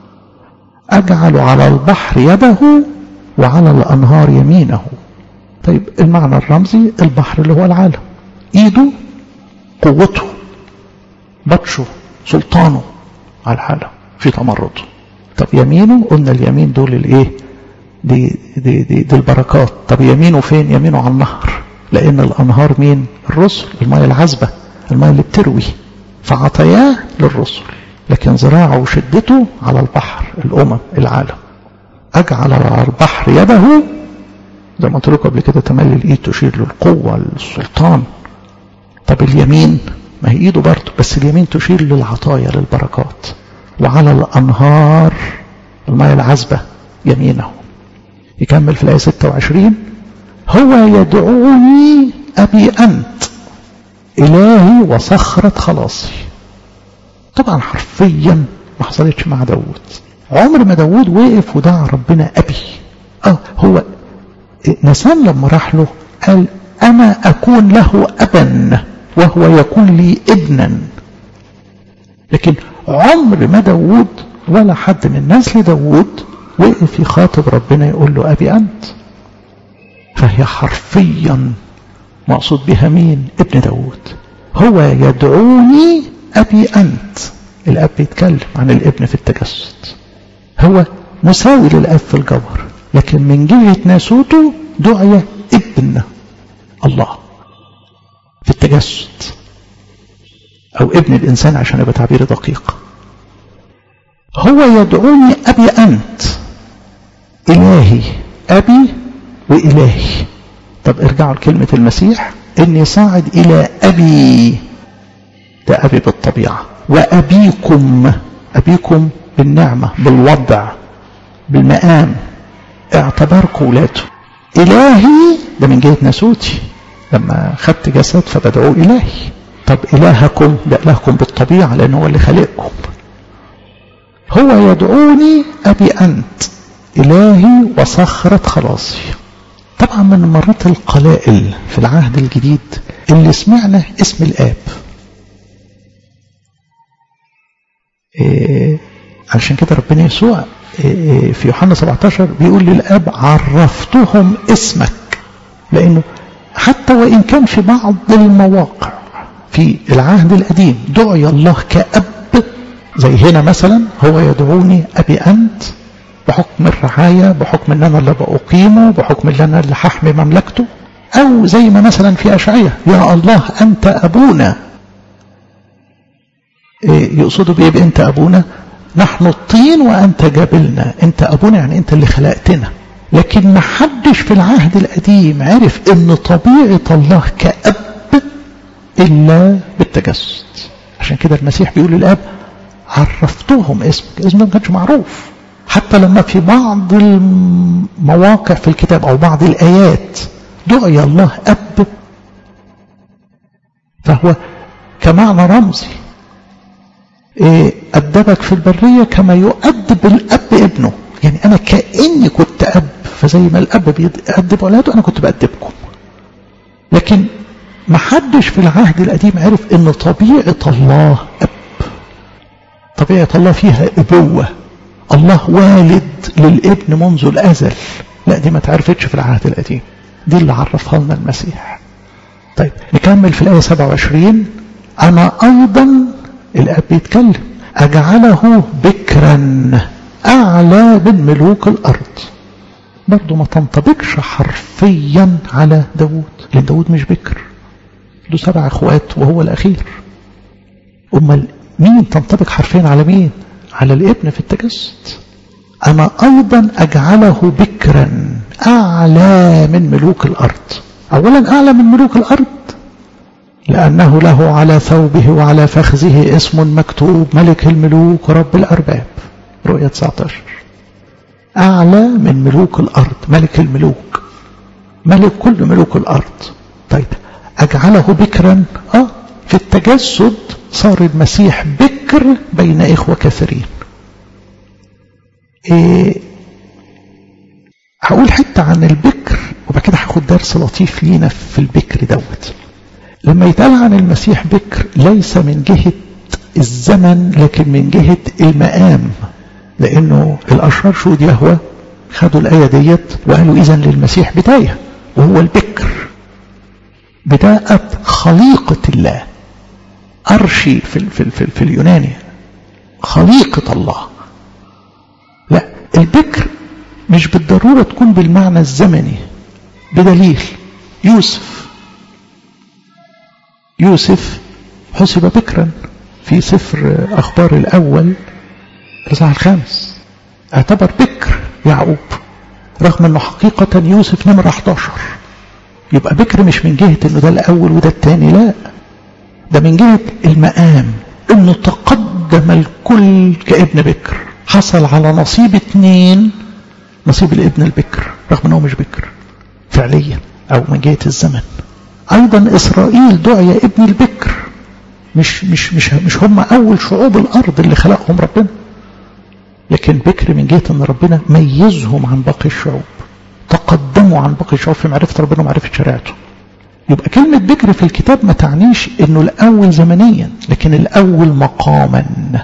أجعل على البحر يده وعلى الأنهار يمينه طيب المعنى الرمزي البحر اللي هو العالم إيده قوته بطشه سلطانه على العالم في تمرده طب يمينه قلنا اليمين دول الايه دي, دي, دي, دي البركات طب يمينه فين يمينه على النهر لان الانهار مين الرسل المياه العذبة المياه اللي بتروي فعطياه للرسل لكن ذراعه وشدته على البحر الامم العالم اجعل على البحر يده زي ما قلت لكم قبل كده تملي الايد تشير للقوة للسلطان طب اليمين ما هي ايده برضه بس اليمين تشير للعطايا للبركات وعلى الأنهار الماء العذبة يمينه يكمل في الآية 26 هو يدعوني أبي أنت إلهي وصخرة خلاصي طبعا حرفيا ما حصلتش مع داود عمر ما داود وقف ودعا ربنا أبي اه هو نسان لما راح له قال أنا أكون له أبا وهو يكون لي ابنا لكن عمر ما داود ولا حد من نسل داود وقف يخاطب ربنا يقول له أبي أنت فهي حرفيا مقصود بها مين ابن داود هو يدعوني أبي أنت الأب يتكلم عن الابن في التجسد هو مساوي للأب في الجوهر لكن من جهة ناسوته دعي ابن الله في التجسد أو ابن الإنسان عشان يبقى تعبير دقيق هو يدعوني أبي أنت إلهي أبي وإلهي طب ارجعوا لكلمة المسيح إني صاعد إلى أبي ده أبي بالطبيعة وأبيكم أبيكم بالنعمة بالوضع بالمقام اعتبركم ولاده إلهي ده من جهة ناسوتي لما خدت جسد فبدعوه إلهي طب إلهكم ده إلهكم بالطبيعة لأن هو اللي خلقكم هو يدعوني أبي أنت إلهي وصخرة خلاصي طبعا من المرات القلائل في العهد الجديد اللي سمعنا اسم الآب إيه علشان كده ربنا يسوع إيه في يوحنا 17 بيقول للآب عرفتهم اسمك لأنه حتى وإن كان في بعض المواقع في العهد القديم دعي الله كأب زي هنا مثلا هو يدعوني أبي أنت بحكم الرعاية بحكم ان انا اللي بأقيمه بحكم ان انا اللي هحمي مملكته او زي ما مثلا في اشعية يا الله انت ابونا إيه يقصدوا بيه انت ابونا نحن الطين وانت جبلنا انت ابونا يعني انت اللي خلقتنا لكن ما حدش في العهد القديم عرف ان طبيعة الله كأب الا بالتجسد عشان كده المسيح بيقول للاب عرفتهم اسمك اسمك ما كانش معروف حتى لما في بعض المواقع في الكتاب أو بعض الآيات دعي الله أب فهو كمعنى رمزي إيه أدبك في البرية كما يؤدب الأب ابنه يعني أنا كأني كنت أب فزي ما الأب بيأدب أولاده أنا كنت بأدبكم لكن ما حدش في العهد القديم عرف ان طبيعة الله أب طبيعة الله فيها أبوة الله والد للابن منذ الأزل لا دي ما تعرفتش في العهد القديم دي اللي عرفها لنا المسيح طيب نكمل في الآية 27 أنا أيضا الأب يتكلم أجعله بكرا أعلى من ملوك الأرض برضه ما تنطبقش حرفيا على داود لأن داود مش بكر له سبع اخوات وهو الأخير أمال مين تنطبق حرفيا على مين على الابن في التجسد أنا أيضا أجعله بكرا أعلى من ملوك الأرض أولا أعلى من ملوك الأرض لأنه له على ثوبه وعلى فخذه اسم مكتوب ملك الملوك ورب الأرباب رؤية 19 أعلى من ملوك الأرض ملك الملوك ملك كل ملوك الأرض طيب أجعله بكرا آه في التجسد صار المسيح بكر بين إخوة كثيرين إيه هقول حتة عن البكر وبعد كده هاخد درس لطيف لينا في البكر دوت لما يتقال عن المسيح بكر ليس من جهة الزمن لكن من جهة المقام لأنه الأشرار شهود يهوى خدوا الآية ديت وقالوا إذا للمسيح بداية وهو البكر بداية خليقة الله أرشي في, في, في, في اليوناني خليقة الله لا البكر مش بالضرورة تكون بالمعنى الزمني بدليل يوسف يوسف حسب بكرا في سفر أخبار الأول الإصحاح الخامس اعتبر بكر يعقوب رغم أنه حقيقة يوسف نمرة 11 يبقى بكر مش من جهة أنه ده الأول وده الثاني لا ده من جهة المقام أنه تقدم الكل كابن بكر حصل على نصيب اثنين نصيب الابن البكر رغم أنه مش بكر فعليا أو من جهة الزمن أيضا إسرائيل دعي ابن البكر مش مش مش مش هم أول شعوب الأرض اللي خلقهم ربنا لكن بكر من جهة أن ربنا ميزهم عن باقي الشعوب تقدموا عن باقي الشعوب في معرفة ربنا ومعرفة شريعته يبقى كلمة بكر في الكتاب ما تعنيش أنه الأول زمنيا لكن الأول مقاما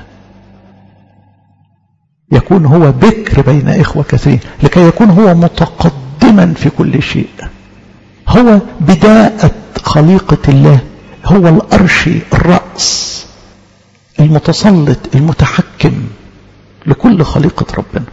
يكون هو بكر بين إخوة كثيرين لكي يكون هو متقدما في كل شيء هو بداية خليقة الله هو الأرشي الرأس المتسلط المتحكم لكل خليقة ربنا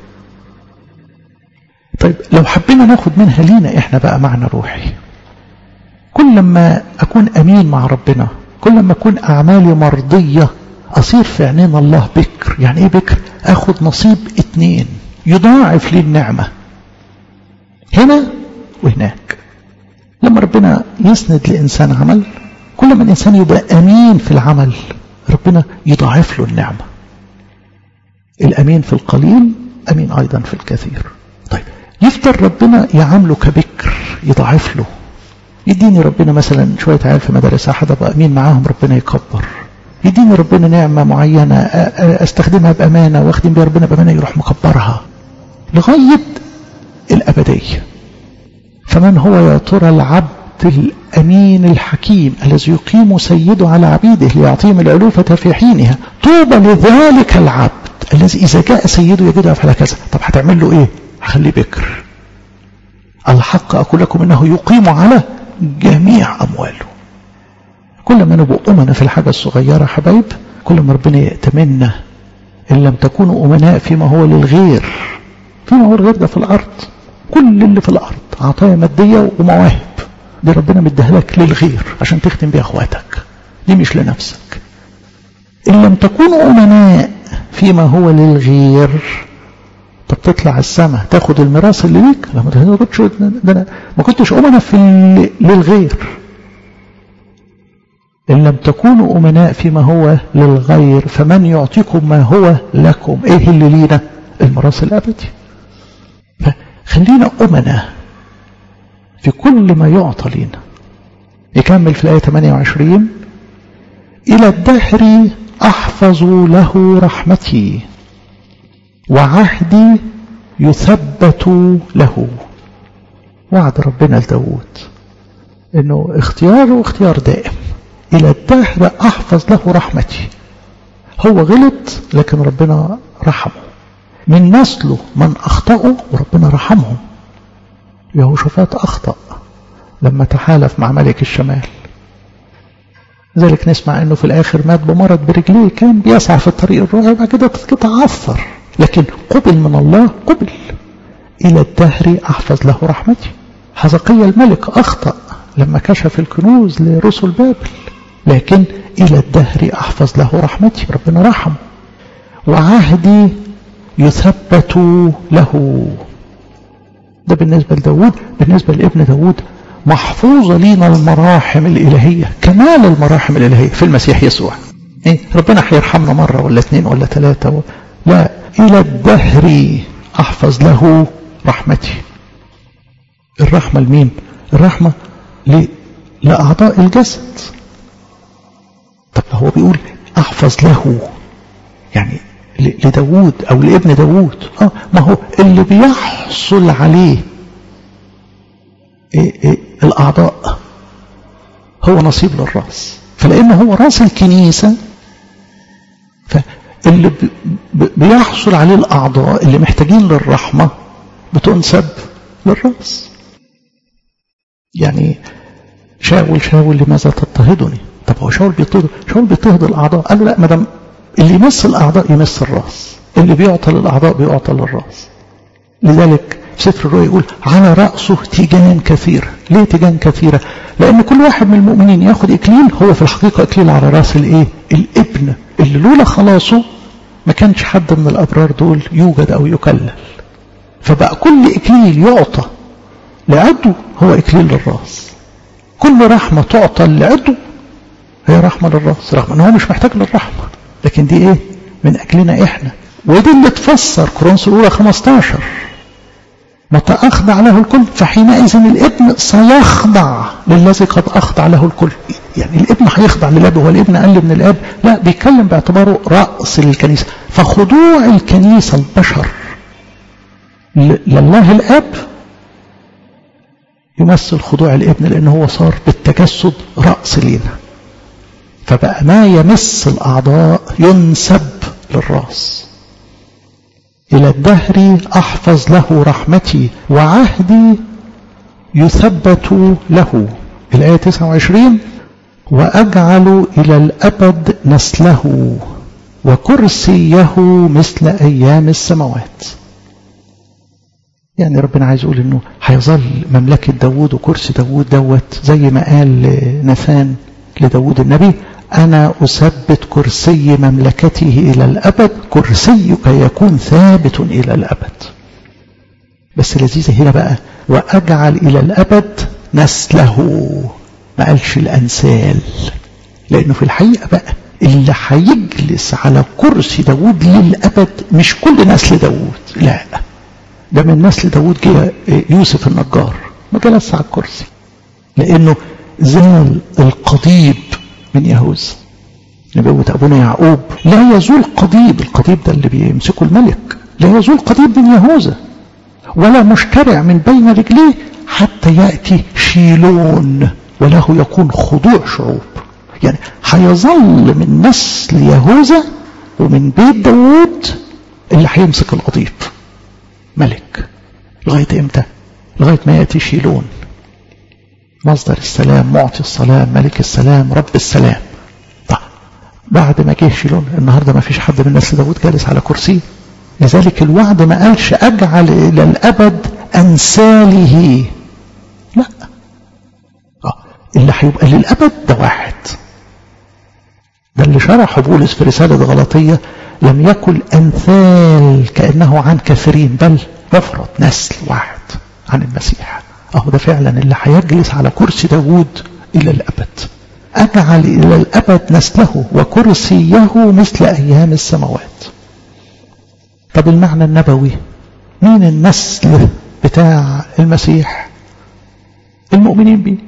طيب لو حبينا ناخد منها لينا احنا بقى معنى روحي كل ما أكون أمين مع ربنا كل ما أكون أعمالي مرضية أصير في عينين الله بكر يعني إيه بكر أخد نصيب اتنين يضاعف لي النعمة هنا وهناك لما ربنا يسند لإنسان عمل كل ما الإنسان يبقى أمين في العمل ربنا يضاعف له النعمة الأمين في القليل أمين أيضا في الكثير طيب يفضل ربنا يعامله كبكر يضاعف له يديني ربنا مثلا شوية عيال في مدارس أحد أبقى أمين معاهم ربنا يكبر يديني ربنا نعمة معينة أستخدمها بأمانة وأخدم بها ربنا بأمانة يروح مكبرها لغاية الأبدية فمن هو يا ترى العبد الأمين الحكيم الذي يقيم سيده على عبيده ليعطيهم العلوفة في حينها طوبى لذلك العبد الذي إذا جاء سيده يجده يفعل كذا طب هتعمل له إيه هخليه بكر الحق أقول لكم إنه يقيم على جميع أمواله كل ما نبقى أمنا في الحاجة الصغيرة حبايب كل ما ربنا يأتمنا إن لم تكونوا أمناء فيما هو للغير فيما هو الغير ده في الأرض كل اللي في الأرض عطايا مادية ومواهب دي ربنا مديها لك للغير عشان تخدم بيها اخواتك دي مش لنفسك إن لم تكونوا أمناء فيما هو للغير طب تطلع السماء تاخد الميراث اللي ليك لا ما كنتش ده أنا ما كنتش أمنا في للغير إن لم تكونوا أمناء فيما هو للغير فمن يعطيكم ما هو لكم إيه اللي لينا الميراث الأبدي فخلينا أمنا في كل ما يعطى لنا يكمل في الآية 28 إلى الدهر أحفظ له رحمتي وعهدي يثبت له وعد ربنا لداود انه اختياره اختيار دائم الى الدهر احفظ له رحمتي هو غلط لكن ربنا رحمه من نسله من اخطأه وربنا رحمهم يهوشافاط اخطأ لما تحالف مع ملك الشمال ذلك نسمع انه في الاخر مات بمرض برجليه كان بيسعى في الطريق الروحي وبعد كده تتعثر لكن قبل من الله قبل الى الدهر احفظ له رحمتي حزقية الملك اخطأ لما كشف الكنوز لرسل بابل لكن الى الدهر احفظ له رحمتي ربنا رحمه وعهدي يثبت له ده بالنسبة لداود بالنسبة لابن داود محفوظة لينا المراحم الإلهية كمال المراحم الإلهية في المسيح يسوع إيه؟ ربنا هيرحمنا مرة ولا اثنين ولا ثلاثة و... لا إلى الدهر أحفظ له رحمتي الرحمة لمين الرحمة ل... لأعضاء الجسد طب هو بيقول أحفظ له يعني لداود أو لابن داود آه ما هو اللي بيحصل عليه إيه إيه الأعضاء هو نصيب للرأس فلأنه هو رأس الكنيسة فاللي بيحصل عليه الأعضاء اللي محتاجين للرحمة بتنسب للرأس يعني شاول شاول لماذا تضطهدني طب هو شاول بيضطهد شاول بيضطهد الأعضاء قال له لا مدام اللي يمس الأعضاء يمس الرأس اللي بيعطى للأعضاء بيعطى للرأس لذلك سفر الرؤيا يقول على رأسه تيجان كثيرة ليه تيجان كثيرة لأن كل واحد من المؤمنين ياخد إكليل هو في الحقيقة إكليل على رأس الإيه الابن اللي لولا خلاصه ما كانش حد من الأبرار دول يوجد أو يكلل فبقى كل إكليل يعطى لعدو هو إكليل للرأس كل رحمة تعطى لعدو هي رحمة للرأس رغم أنه هو مش محتاج للرحمة لكن دي إيه من أجلنا إحنا ودي اللي تفسر كورنثوس الأولى 15 متى أخضع له الكل فحينئذ الابن سيخضع للذي قد أخضع له الكل يعني الابن هيخضع للاب هو الابن أقل من الاب لا بيتكلم باعتباره رأس للكنيسة فخضوع الكنيسة البشر لله الاب يمثل خضوع الابن لأنه هو صار بالتجسد رأس لينا فبقى ما يمس الأعضاء ينسب للرأس إلى الدهر أحفظ له رحمتي وعهدي يثبت له الآية 29 وأجعل إلى الأبد نسله وكرسيه مثل أيام السماوات يعني ربنا عايز يقول انه هيظل مملكة داوود وكرسي داوود دوت زي ما قال نثان لداوود النبي أنا أثبت كرسي مملكته إلى الأبد كرسيك يكون ثابت إلى الأبد بس لذيذة هنا بقى وأجعل إلى الأبد نسله ما قالش الأنسال لأنه في الحقيقة بقى اللي هيجلس على كرسي داوود للأبد مش كل نسل داوود لا ده من نسل داوود جه يوسف النجار ما جلس على الكرسي لأنه زال القضيب من يهوذا نبوة أبونا يعقوب لا يزول قضيب القضيب ده اللي بيمسكه الملك لا يزول قضيب من يهوذا ولا مشترع من بين رجليه حتى يأتي شيلون وله يكون خضوع شعوب يعني هيظل من نسل يهوذا ومن بيت داوود اللي هيمسك القضيب ملك لغاية امتى لغاية ما يأتي شيلون مصدر السلام معطي السلام ملك السلام رب السلام طيب بعد ما جه شيلون النهارده ما فيش حد من نسل داوود جالس على كرسي لذلك الوعد ما قالش اجعل الى الابد امثاله لا آه. اللي هيبقى للابد ده واحد ده اللي شرحه بولس في رساله غلطيه لم يكن امثال كانه عن كثيرين بل مفرد نسل واحد عن المسيح أهو ده فعلا اللي هيجلس على كرسي داوود إلى الأبد أجعل إلى الأبد نسله وكرسيه مثل أيام السماوات طب المعنى النبوي مين النسل بتاع المسيح المؤمنين بيه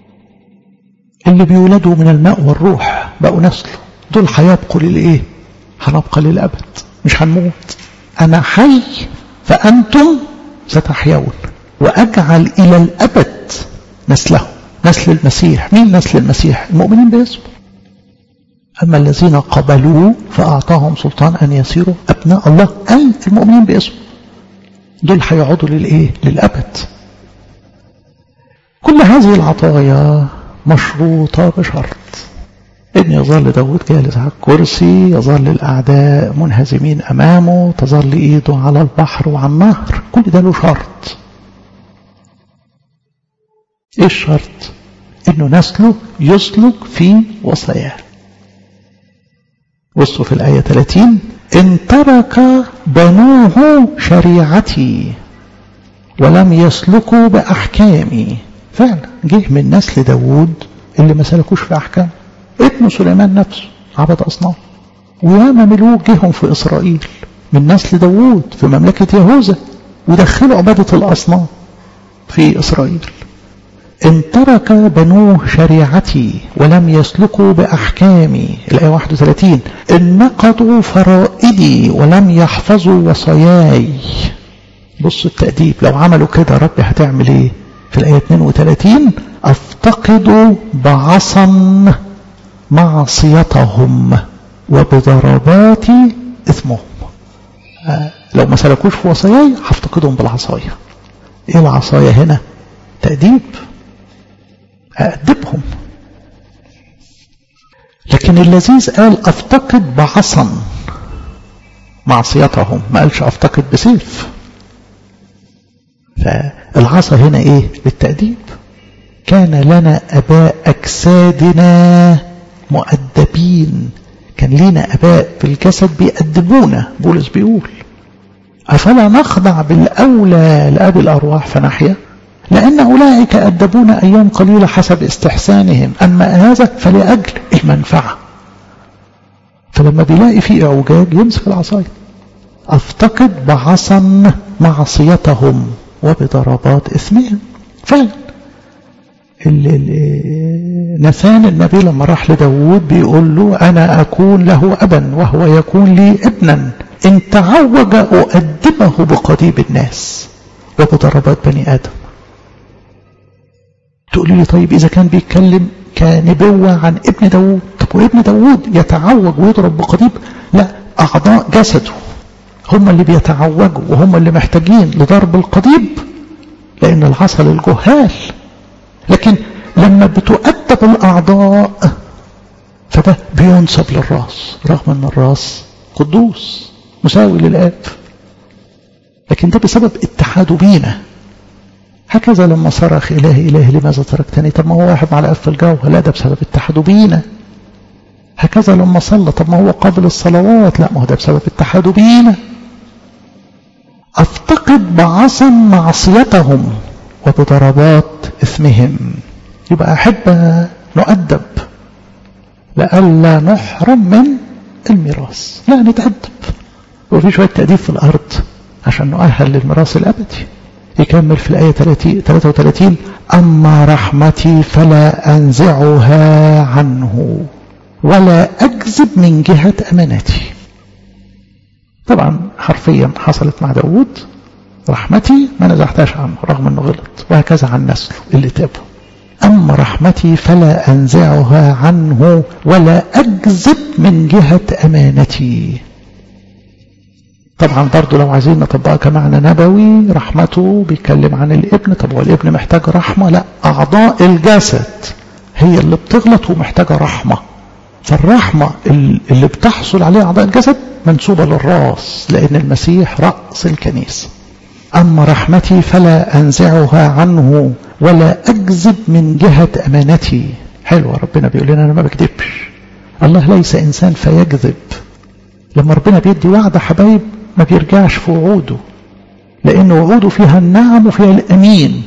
اللي بيولدوا من الماء والروح بقوا نسله دول هيبقوا للإيه هنبقى للأبد مش هنموت أنا حي فأنتم ستحيون وأجعل إلى الأبد نسله نسل المسيح مين نسل المسيح المؤمنين باسمه أما الذين قبلوه فأعطاهم سلطان أن يصيروا أبناء الله أي المؤمنين باسمه دول هيقعدوا للإيه للأبد كل هذه العطايا مشروطة بشرط إن يظل داود جالس على الكرسي يظل الأعداء منهزمين أمامه تظل إيده على البحر وعلى النهر كل ده له شرط ايه الشرط انه نسله يسلك في وصاياه بصوا في الآية 30 إن ترك بنوه شريعتي ولم يسلكوا بأحكامي فعلا جه من نسل داوود اللي ما سلكوش في أحكام ابن سليمان نفسه عبد أصنام وياما ملوك جيهم في إسرائيل من نسل داوود في مملكة يهوذا ودخلوا عبادة الأصنام في إسرائيل إن ترك بنوه شريعتي ولم يسلكوا بأحكامي الآية 31 إن نقضوا فرائدي ولم يحفظوا وصاياي بص التأديب لو عملوا كده ربي هتعمل ايه في الآية 32 أفتقد بعصا معصيتهم وبضربات إثمهم آه لو ما سلكوش في وصاياي هفتقدهم بالعصاية ايه العصاية هنا تأديب أأدبهم لكن اللذيذ قال أفتقد بعصا معصيتهم ما قالش أفتقد بسيف فالعصا هنا إيه للتأديب كان لنا أباء أجسادنا مؤدبين كان لينا أباء في الجسد بيأدبونا بولس بيقول أفلا نخضع بالأولى لأبي الأرواح فنحيا لأن أولئك أدبون أيام قليلة حسب استحسانهم أما هذا فلأجل المنفعة فلما بيلاقي فيه اعوجاج يمسك العصاية أفتقد بعصا معصيتهم وبضربات إثمهم فعلا نثان النبي لما راح لداود بيقول له أنا أكون له أبا وهو يكون لي ابنا إن تعوج أؤدبه بقضيب الناس وبضربات بني آدم تقولي لي طيب إذا كان بيتكلم كنبوة عن ابن داود طب وابن داود يتعوج ويضرب بقضيب لا أعضاء جسده هم اللي بيتعوجوا وهم اللي محتاجين لضرب القضيب لأن العصا للجهال لكن لما بتؤدب الأعضاء فده بينسب للراس رغم أن الراس قدوس مساوي للآب لكن ده بسبب اتحاده بينا هكذا لما صرخ إلهي إلهي لماذا تركتني طب ما هو واحد على قف الجو لا ده بسبب اتحاده بينا هكذا لما صلى طب ما هو قابل الصلوات لا ما هو ده بسبب اتحاده بينا أفتقد بعصا معصيتهم وبضربات إثمهم يبقى أحب نؤدب لئلا نحرم من الميراث لا نتأدب وفي شوية تأديب في الأرض عشان نؤهل للميراث الأبدي يكمل في الآية 33 أما رحمتي فلا أنزعها عنه ولا أكذب من جهة أمانتي طبعا حرفيا حصلت مع داود رحمتي ما نزعتهاش عنه رغم أنه غلط وهكذا عن نسله اللي تابه أما رحمتي فلا أنزعها عنه ولا أكذب من جهة أمانتي طبعا برضو لو عايزين نطبقها كمعنى نبوي رحمته بيتكلم عن الابن طب هو الابن محتاج رحمة لا أعضاء الجسد هي اللي بتغلط ومحتاجة رحمة فالرحمة اللي بتحصل عليها أعضاء الجسد منسوبة للراس لأن المسيح رأس الكنيسة أما رحمتي فلا أنزعها عنه ولا أكذب من جهة أمانتي حلوة ربنا بيقول لنا أنا ما بكذبش الله ليس إنسان فيكذب لما ربنا بيدي وعد حبايب ما بيرجعش في وعوده لأن وعوده فيها النعم وفيها الأمين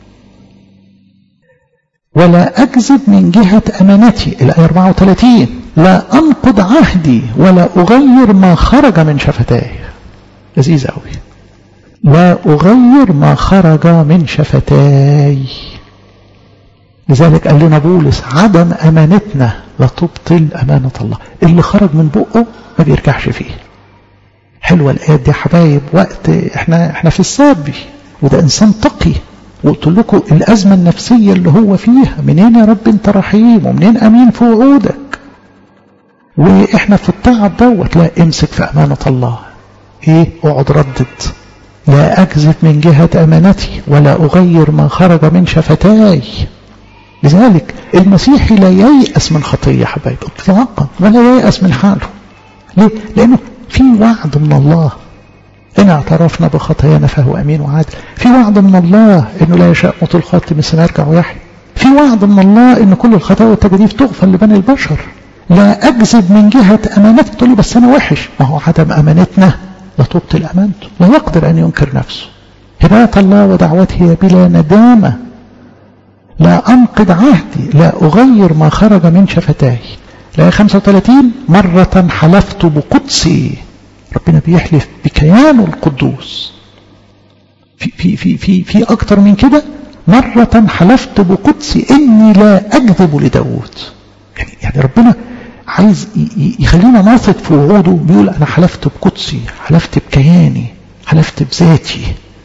ولا أكذب من جهة أمانتي الآية 34 لا أنقض عهدي ولا أغير ما خرج من شفتاي لذيذ أوي لا أغير ما خرج من شفتاي لذلك قال لنا بولس عدم أمانتنا لا تبطل أمانة الله اللي خرج من بقه ما بيرجعش فيه حلوة الآيات دي حبايب وقت احنا احنا في السابي وده إنسان تقي وقلت لكم الأزمة النفسية اللي هو فيها منين يا رب انت رحيم ومنين أمين في وعودك وإحنا في التعب دوت لا امسك في أمانة الله ايه اقعد ردد لا أكذب من جهة أمانتي ولا أغير ما خرج من شفتاي لذلك المسيحي لا ييأس من خطية حبايب اطلاقا ولا ييأس من حاله ليه؟ لأنه في وعد من الله إن اعترفنا بخطايانا فهو أمين وعادل في وعد من الله إنه لا يشاء موت الخاطئ مثل يرجع ويحيى في وعد من الله إن كل الخطايا والتجديف تغفر لبني البشر لا أكذب من جهة أمانتي تقول لي بس أنا وحش ما هو عدم أمانتنا لا تبطل أمانته لا يقدر أن ينكر نفسه هداية الله ودعوته بلا ندامة لا أنقض عهدي لا أغير ما خرج من شفتاي لا 35 مرة حلفت بقدسي ربنا بيحلف بكيانه القدوس في في في في في أكتر من كده مرة حلفت بقدسي إني لا أكذب لداود يعني يعني ربنا عايز يخلينا نثق في وعوده بيقول أنا حلفت بقدسي حلفت بكياني حلفت بذاتي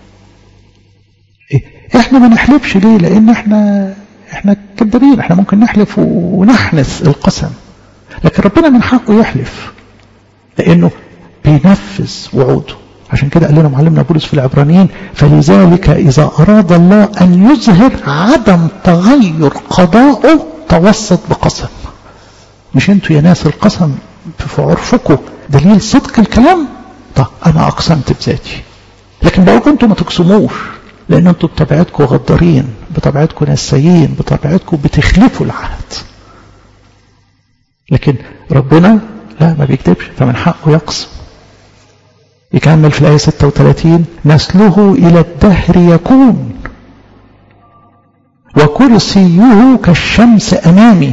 إيه؟ احنا ما نحلفش ليه لان احنا احنا كذابين احنا ممكن نحلف ونحنث القسم لكن ربنا من حقه يحلف لانه بينفذ وعوده عشان كده قال لنا معلمنا بولس في العبرانيين فلذلك اذا اراد الله ان يظهر عدم تغير قضائه توسط بقسم مش انتوا يا ناس القسم في عرفكم دليل صدق الكلام طب انا اقسمت بذاتي لكن بقول انتوا ما تقسموش لان انتوا بطبيعتكم غدارين بطبيعتكم نسيين بطبيعتكم بتخلفوا العهد لكن ربنا لا ما بيكتبش فمن حقه يقسم يكمل في الآية 36 نسله إلى الدهر يكون وكرسيه كالشمس أمامي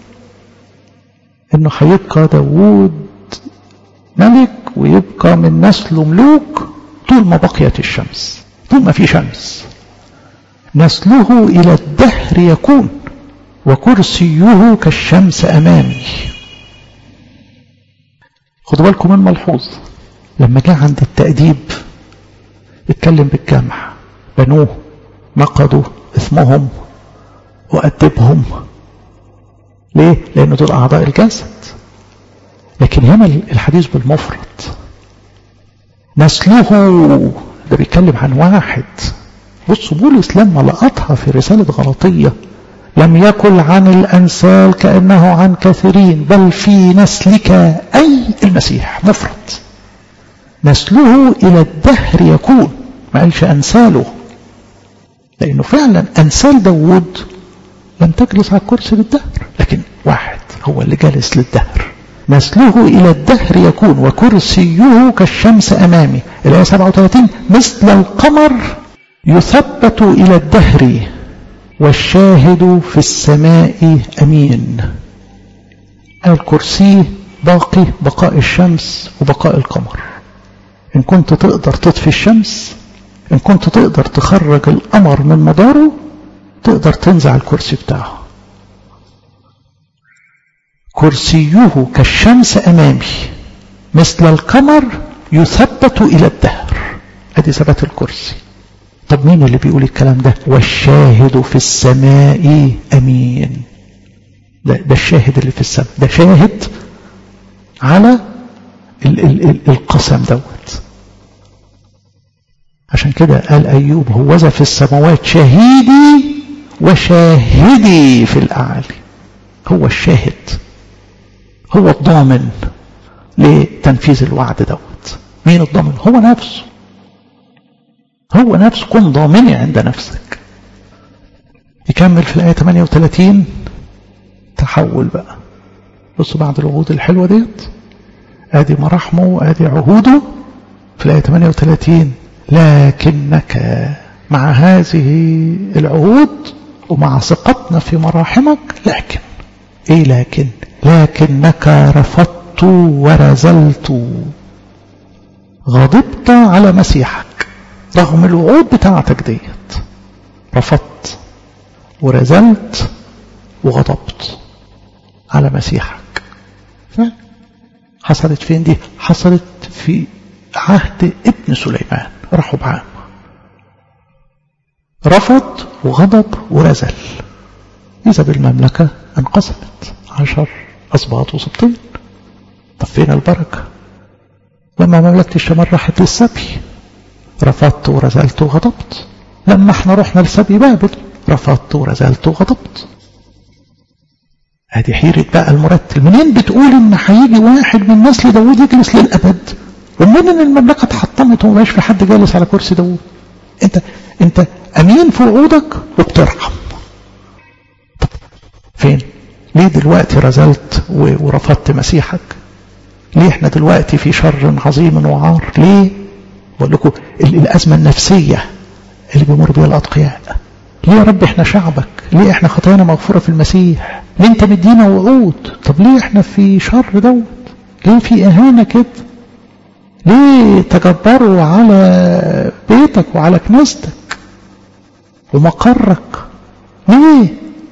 إنه هيبقى داوود ملك ويبقى من نسله ملوك طول ما بقيت الشمس طول ما في شمس نسله إلى الدهر يكون وكرسيه كالشمس أمامي خدوا بالكم من ملحوظ لما جاء عند التأديب اتكلم بالجمع بنوه نقضوا اسمهم وأدبهم ليه؟ لأنه دول أعضاء الجسد لكن هنا الحديث بالمفرد نسله ده بيتكلم عن واحد بصوا بولس لما لقطها في رسالة غلطية لم يكن عن الأنسال كأنه عن كثيرين بل في نسلك أي المسيح مفرد نسله إلى الدهر يكون ما قالش أنساله لأنه فعلا أنسال داود لم تجلس على الكرسي للدهر لكن واحد هو اللي جالس للدهر نسله إلى الدهر يكون وكرسيه كالشمس أمامي الآية 37 مثل القمر يثبت إلى الدهر والشاهد في السماء أمين الكرسي باقي بقاء الشمس وبقاء القمر إن كنت تقدر تطفي الشمس إن كنت تقدر تخرج القمر من مداره تقدر تنزع الكرسي بتاعه كرسيه كالشمس أمامي مثل القمر يثبت إلى الدهر أدي ثبات الكرسي طب مين اللي بيقول الكلام ده والشاهد في السماء أمين ده, ده الشاهد اللي في السماء ده شاهد على ال ال ال القسم دوت عشان كده قال أيوب هوذا في السماوات شهيدي وشاهدي في الأعالي هو الشاهد هو الضامن لتنفيذ الوعد دوت مين الضامن هو نفسه هو نفسه كن ضامني عند نفسك يكمل في الآية 38 تحول بقى بصوا بعد الوعود الحلوة ديت ادي مراحمه وادي عهوده في الآية 38 لكنك مع هذه العهود ومع ثقتنا في مراحمك لكن ايه لكن لكنك رفضت ورزلت غضبت على مسيحك رغم الوعود بتاعتك ديت رفضت ورزلت وغضبت على مسيحك حصلت فين دي حصلت في عهد ابن سليمان رحبعام رفض وغضب ورزل إذا بالمملكة انقسمت عشر أصباط وسبطين طب فين البركة لما مملكة الشمال راحت للسبي رفضت ورزلت وغضبت لما احنا رحنا لسبي بابل رفضت ورزلت وغضبت ادي حيرة بقى المرتل منين بتقول ان هيجي واحد من نسل داوود يجلس للابد ومنين ان المملكه اتحطمت ومبقاش في حد جالس على كرسي داوود انت انت امين في وعودك وبترحم طب فين ليه دلوقتي رزلت ورفضت مسيحك ليه احنا دلوقتي في شر عظيم وعار ليه بقول لكم الازمه النفسيه اللي بيمر بيها الاتقياء ليه يا رب احنا شعبك ليه احنا خطايانا مغفوره في المسيح ليه انت مدينا وعود طب ليه احنا في شر دوت ليه في اهانه كده ليه تجبروا على بيتك وعلى كنيستك ومقرك ليه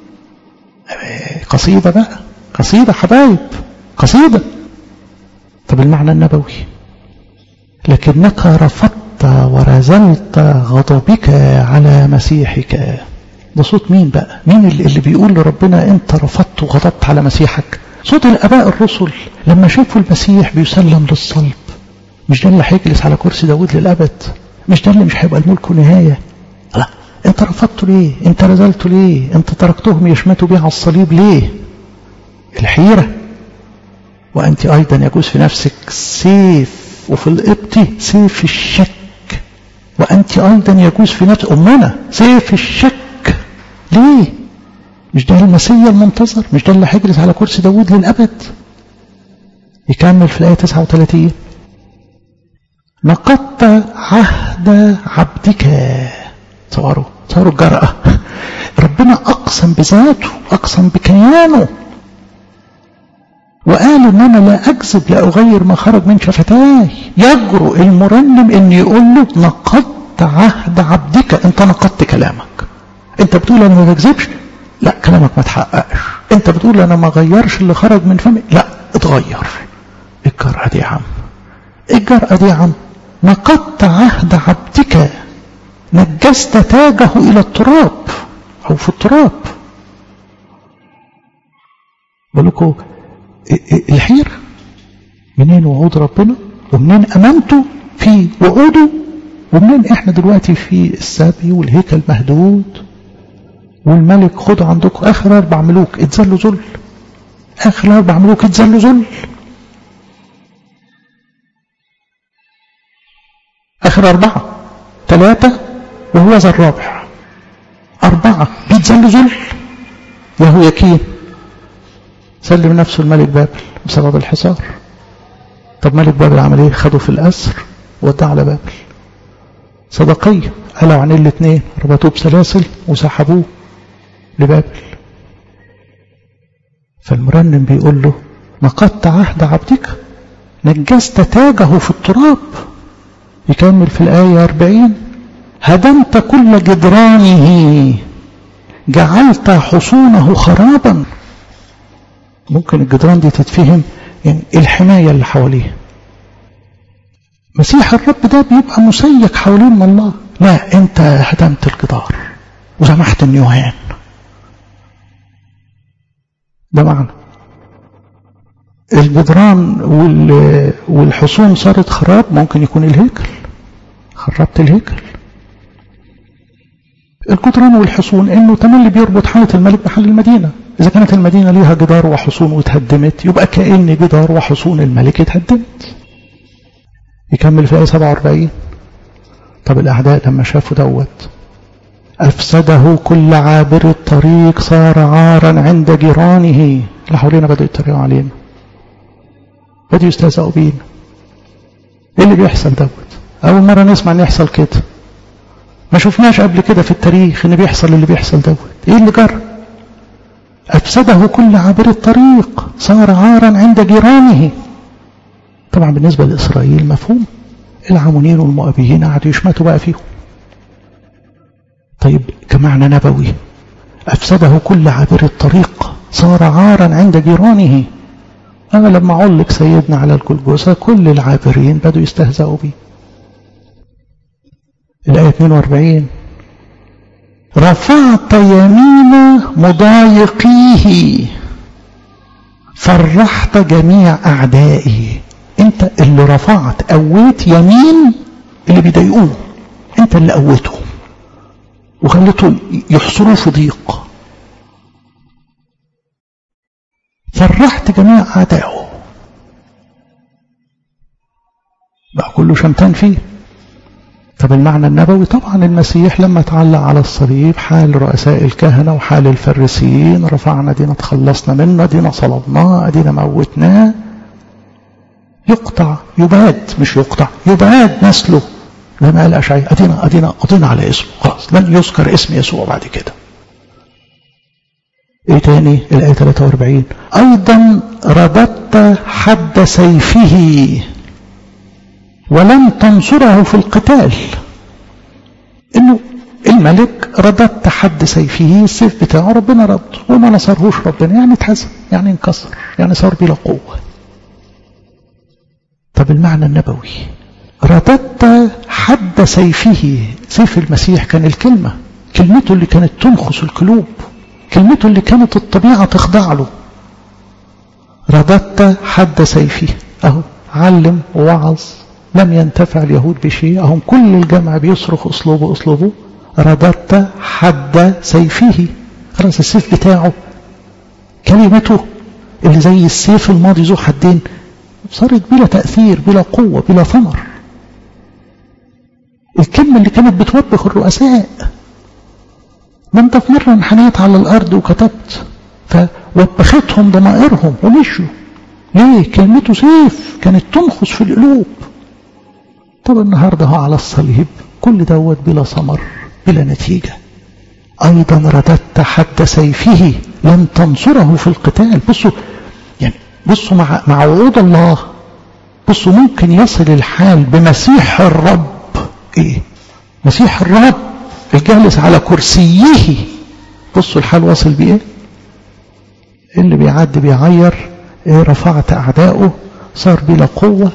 قصيدة بقى قصيدة حبايب قصيدة طب المعنى النبوي لكنك رفضت ورزلت غضبك على مسيحك ده صوت مين بقى مين اللي بيقول لربنا انت رفضت وغضبت على مسيحك صوت الاباء الرسل لما شافوا المسيح بيسلم للصلب مش ده اللي هيجلس على كرسي داود للابد مش ده اللي مش هيبقى الملك نهايه لا انت رفضته ليه انت رزلته ليه انت تركتهم يشمتوا بيه على الصليب ليه الحيره وانت ايضا يجوز في نفسك سيف وفي القبط سيف الشك وانت ايضا يجوز في نفس امنا سيف الشك ليه مش ده المسيا المنتظر مش ده اللي هيجلس على كرسي داود للابد يكمل في الايه 39 نقضت عهد عبدك تصوروا تصوروا الجرأة ربنا أقسم بذاته أقسم بكيانه وقال ان انا لا اكذب لا اغير ما خرج من شفتاي يجرؤ المرنم ان يقول له نقضت نقضت عهد عبدك انت نقضت كلامك انت بتقول انا ما بكذبش لا كلامك ما تحققش انت بتقول انا ما غيرش اللي خرج من فمي لا اتغير ايه الجرأة دي يا عم ايه الجرأة دي يا عم نقضت عهد عبدك نجست تاجه الى التراب او في التراب بقول لكم الحيرة منين وعود ربنا ومنين امانته في وعوده ومنين احنا دلوقتي في السبي والهيكل مهدود والملك خدوا عندكم اخر اربع ملوك اتذلوا ذل اخر اربع ملوك اتذلوا ذل اخر اربعه ثلاثه وهو ذا الرابع اربعه بيتذلوا ذل يهو يكين سلم نفسه الملك بابل بسبب الحصار طب ملك بابل عمل ايه خده في الاسر وداه على بابل صدقية قالوا عن الاثنين ربطوه بسلاسل وسحبوه لبابل فالمرنم بيقول له نقضت عهد عبدك نجست تاجه في التراب يكمل في الآية 40 هدمت كل جدرانه جعلت حصونه خرابا ممكن الجدران دي تتفهم يعني الحماية اللي حواليه مسيح الرب ده بيبقى مسيك حوالين من الله لا انت هدمت الجدار وسمحت انه يهان ده معنى الجدران والحصون صارت خراب ممكن يكون الهيكل خربت الهيكل الجدران والحصون انه تملي بيربط حالة الملك بحال المدينة اذا كانت المدينة ليها جدار وحصون واتهدمت يبقى كأن جدار وحصون الملك اتهدمت يكمل في آية 47 طب الأعداء لما شافوا دوت أفسده كل عابر الطريق صار عارا عند جيرانه اللي حوالينا بدأوا يتريقوا علينا بدأوا يستهزئوا بينا ايه اللي بيحصل دوت أول مرة نسمع ان يحصل كده ما شفناش قبل كده في التاريخ ان بيحصل اللي بيحصل دوت ايه اللي جرى أفسده كل عابر الطريق صار عارا عند جيرانه طبعا بالنسبة لإسرائيل مفهوم العمونين والمؤبيين قعدوا يشمتوا بقى فيهم طيب كمعنى نبوي أفسده كل عابر الطريق صار عارا عند جيرانه أنا لما علق سيدنا على الجلجوسة كل العابرين بدوا يستهزئوا بيه الآية 42 رفعت يمين مضايقيه فرحت جميع أعدائه انت اللي رفعت قويت يمين اللي بيضايقوه انت اللي قويتهم وخليتهم يحصروا في ضيق فرحت جميع اعدائه بقى كله شمتان فيه طب المعنى النبوي طبعا المسيح لما تعلق على الصليب حال رؤساء الكهنة وحال الفريسيين رفعنا دينا تخلصنا منه دينا صلبناه دينا موتناه يقطع يباد مش يقطع يباد نسله زي ما قال أشعي أدينا أدينا قضينا على اسمه خلاص لن يذكر اسم يسوع بعد كده ايه تاني الآية 43 أيضا رددت حد سيفه ولم تنصره في القتال انه الملك رددت حد سيفه السيف بتاعه ربنا رد وما نصرهوش ربنا يعني اتهزم يعني انكسر يعني صار بلا قوه طب المعنى النبوي رددت حد سيفه سيف المسيح كان الكلمة كلمته اللي كانت تنخس القلوب كلمته اللي كانت الطبيعة تخضع له رددت حد سيفه اهو علم ووعظ لم ينتفع اليهود بشيء اهم كل الجمع بيصرخ اسلوبه اسلوبه رددت حد سيفه خلاص السيف بتاعه كلمته اللي زي السيف الماضي ذو حدين صارت بلا تأثير بلا قوة بلا ثمر الكلمة اللي كانت بتوبخ الرؤساء ما انت في مرة انحنيت على الأرض وكتبت فوبختهم ضمائرهم ومشوا ليه كلمته سيف كانت تنخص في القلوب طب النهاردة هو على الصليب كل دوت بلا ثمر بلا نتيجة أيضا رددت حد سيفه لم تنصره في القتال بصوا يعني بصوا مع, مع وعود الله بصوا ممكن يصل الحال بمسيح الرب ايه مسيح الرب الجالس على كرسيه بصوا الحال واصل بإيه اللي بيعدي بيعير إيه رفعت أعدائه صار بلا قوة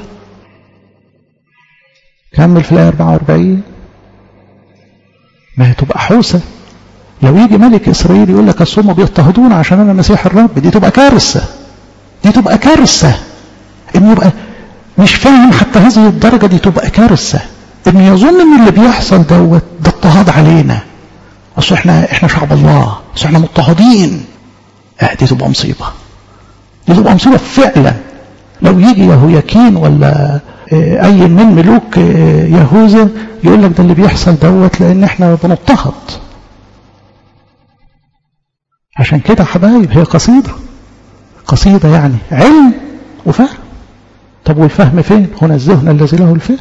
كمل في الآية 44 ما هي تبقى حوسة لو يجي ملك إسرائيل يقول لك أصل هم بيضطهدون عشان أنا مسيح الرب دي تبقى كارثة دي تبقى كارثة إنه يبقى مش فاهم حتى هذه الدرجة دي تبقى كارثة إن يظن إن اللي بيحصل دوت ده اضطهاد علينا أصل إحنا إحنا شعب الله أصل إحنا مضطهدين آه دي تبقى مصيبة دي تبقى مصيبة فعلا لو يجي يهوياكين ولا أي من ملوك يهوذا يقول لك ده اللي بيحصل دوت لأن إحنا بنضطهد عشان كده حبايب هي قصيدة قصيدة يعني علم وفهم طب والفهم فين هنا الذهن الذي له الفهم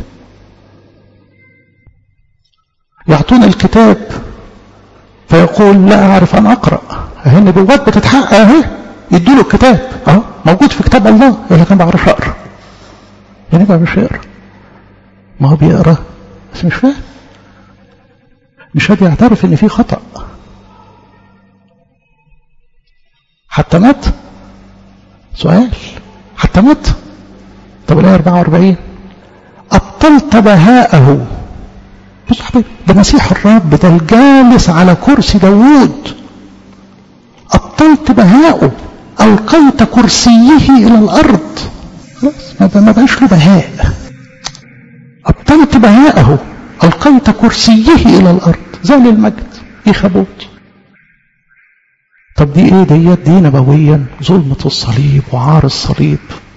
يعطون الكتاب فيقول لا أعرف أن أقرأ أهي النبوات بتتحقق أهي يدوا له الكتاب أهو موجود في كتاب الله يقول لك أنا بعرف أقرأ يعني ما مش يقرأ ما هو بيقرأ بس مش فاهم مش راضي يعترف ان في خطأ حتى مات سؤال حتى مات طب الآية 44 أبطلت بهاءه بص يا حبيبي ده مسيح الرب ده الجالس على كرسي داوود أبطلت بهاءه ألقيت كرسيه إلى الأرض خلاص ما بقاش له بهاء أبطلت بهاءه ألقيت كرسيه إلى الأرض زال المجد إخبوت طب دي إيه ديت دي نبويا ظلمة الصليب وعار الصليب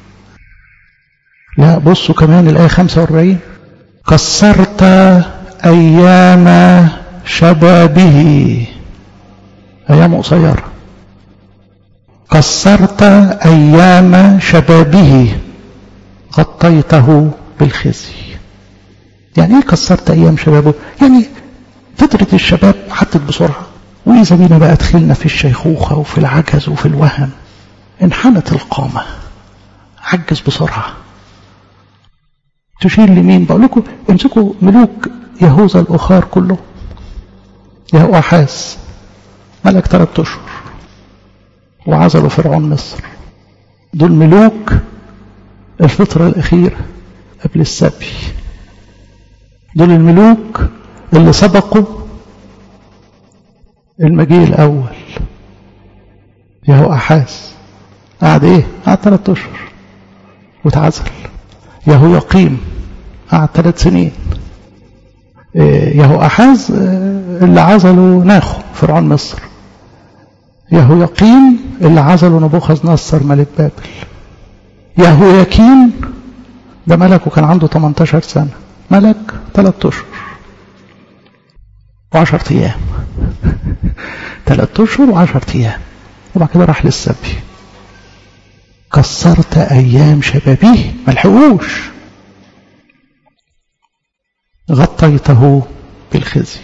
لا بصوا كمان الآية 45 كسرت أيام شبابه أيام قصيرة كسرت أيام شبابه غطيته بالخزي يعني ايه كسرت ايام شبابه يعني فترة الشباب حطت بسرعة وإذا بينا بقى دخلنا في الشيخوخة وفي العجز وفي الوهن انحنت القامة عجز بسرعة تشير لمين بقول لكم امسكوا ملوك يهوذا الأخار كله يهو أحاس ملك ثلاثة أشهر وعزلوا فرعون مصر دول ملوك الفترة الأخيرة قبل السبي دول الملوك اللي سبقوا المجيء الأول يهو أحاس قعد إيه؟ قعد ثلاثة أشهر واتعزل يهو يقيم قعد ثلاث سنين يهو أحاز اللي عزلوا ناخو فرعون مصر يهو يقيم اللي عزلوا نبوخذ نصر ملك بابل يهو يكين ده ملك وكان عنده 18 سنة ملك ثلاثة أشهر وعشرة أيام ثلاثة أشهر وعشرة أيام وبعد كده راح للسبي كسرت أيام شبابه ملحقوش غطيته بالخزي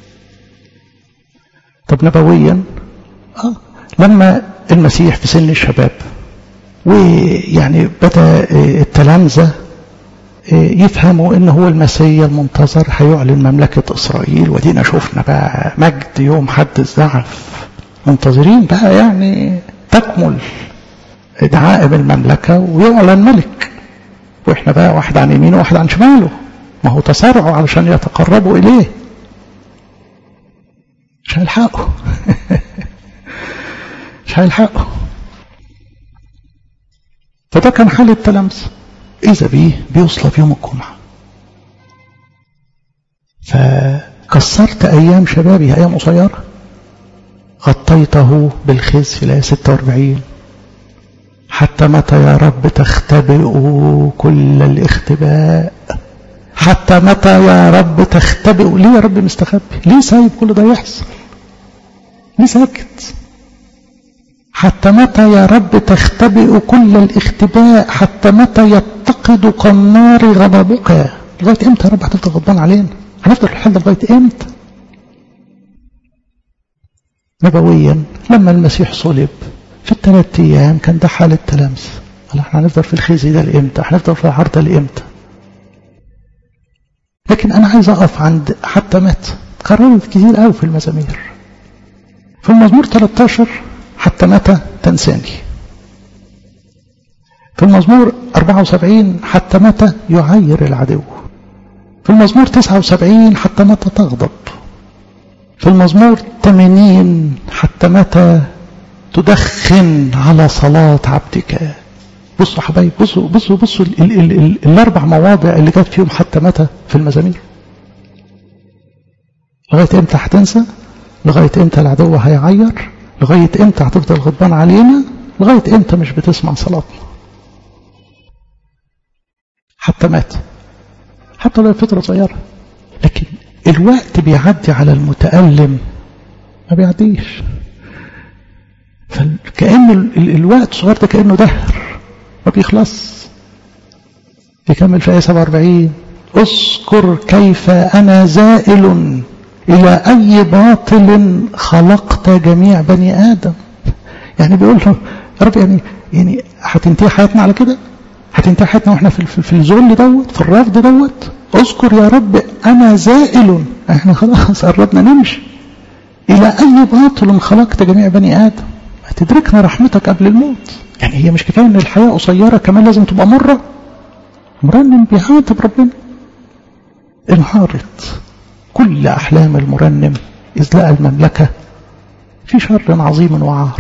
طب نبويا آه. لما المسيح في سن الشباب ويعني بدأ التلامذة يفهموا ان هو المسيا المنتظر هيعلن مملكة اسرائيل ودينا شفنا بقى مجد يوم حد الزعف منتظرين بقى يعني تكمل دعائم المملكة ويعلن ملك واحنا بقى واحد عن يمينه وواحد عن شماله ما هو تسارعوا علشان يتقربوا اليه مش هيلحقوا مش هيلحقوا فده كان حال التلامذة إذا بيه بيصلب يوم الجمعة فكسرت أيام شبابي أيام قصيرة غطيته بالخزي في الآية 46 حتى متى يا رب تختبئ كل الاختباء حتى متى يا رب تختبئ ليه يا رب مستخبي ليه سايب كل ده يحصل ليه ساكت حتى متى يا رب تختبئ كل الاختباء حتى متى يتقد كالنار غضبك لغاية امتى يا رب هتفضل غضبان علينا هنفضل الحال ده لغاية امتى نبويا لما المسيح صلب في الثلاث ايام كان ده حال التلامس قال احنا هنفضل في الخزي ده لامتى هنفضل في العرض لامتى لكن أنا عايز أقف عند حتى مات قررت كتير قوي في المزامير في المزمور 13 حتى متى تنساني في المزمور 74 حتى متى يعير العدو في المزمور 79 حتى متى تغضب في المزمور 80 حتى متى تدخن على صلاة عبدك بصوا حبايب بصوا بصوا بصوا ال ال ال ال الاربع مواضع اللي جت فيهم حتى متى في المزامير لغايه امتى هتنسى لغايه امتى العدو هيعير لغايه امتى هتفضل غضبان علينا لغايه امتى مش بتسمع صلاتنا حتى مات حتى لو فتره صغيره لكن الوقت بيعدي على المتألم ما بيعديش فكأن الوقت صغير ده كأنه دهر ما بيخلص يكمل في آية 47 اذكر كيف أنا زائل إلى أي باطل خلقت جميع بني آدم يعني بيقول له يا رب يعني يعني هتنتهي حياتنا على كده هتنتهي حياتنا واحنا في, في, في الذل دوت في الرفض دوت اذكر يا رب أنا زائل احنا خلاص قربنا نمشي إلى أي باطل خلقت جميع بني آدم هتدركنا رحمتك قبل الموت يعني هي مش كفاية ان الحياة قصيرة كمان لازم تبقى مرة مرنم بيعاتب ربنا انهارت كل أحلام المرنم إذ لقى المملكة في شر عظيم وعار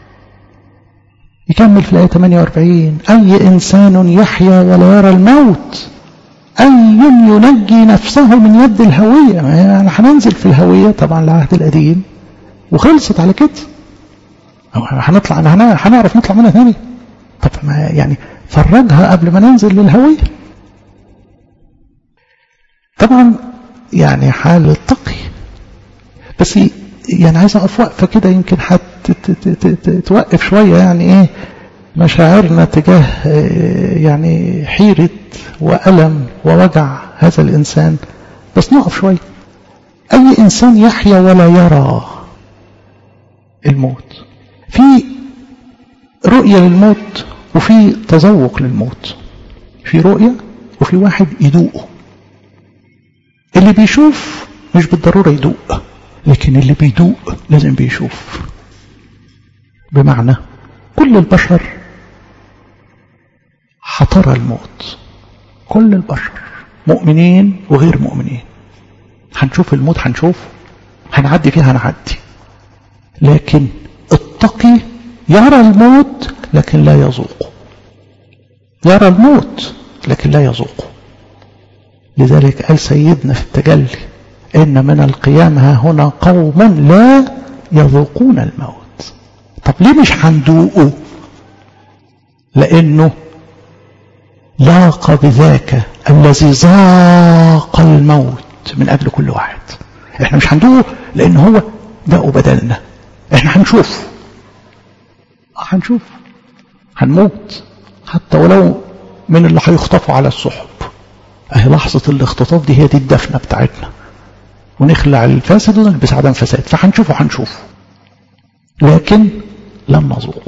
يكمل في الآية 48 أي إنسان يحيا ولا يرى الموت أي ينجي نفسه من يد الهوية يعني هننزل في الهوية طبعا العهد القديم وخلصت على كده هنطلع هنعرف نطلع منها ثاني طب ما يعني فرجها قبل ما ننزل للهوية طبعا يعني حال التقي بس يعني عايز اقف وقفه كده يمكن توقف شويه يعني ايه مشاعرنا تجاه يعني حيره والم ووجع هذا الانسان بس نقف شويه اي انسان يحيا ولا يرى الموت في رؤيه للموت وفي تذوق للموت في رؤيه وفي واحد يدوقه اللي بيشوف مش بالضرورة يدوق لكن اللي بيدوق لازم بيشوف بمعنى كل البشر حضر الموت كل البشر مؤمنين وغير مؤمنين هنشوف الموت هنشوف هنعدي فيها هنعدي لكن التقي يرى الموت لكن لا يذوق يرى الموت لكن لا يذوقه لذلك قال سيدنا في التجلي إن من القيام ها هنا قوم لا يذوقون الموت طب ليه مش هندوقه لأنه لاق بذاك الذي ذاق الموت من أجل كل واحد احنا مش هندوقه لأن هو داقه بدلنا احنا هنشوف هنشوف هنموت حتى ولو من اللي هيخطفوا على السحب اهي لحظة الاختطاف دي هي دي الدفنة بتاعتنا ونخلع الفاسد ونلبس عدم فساد فهنشوفه هنشوفه لكن لم نذوقه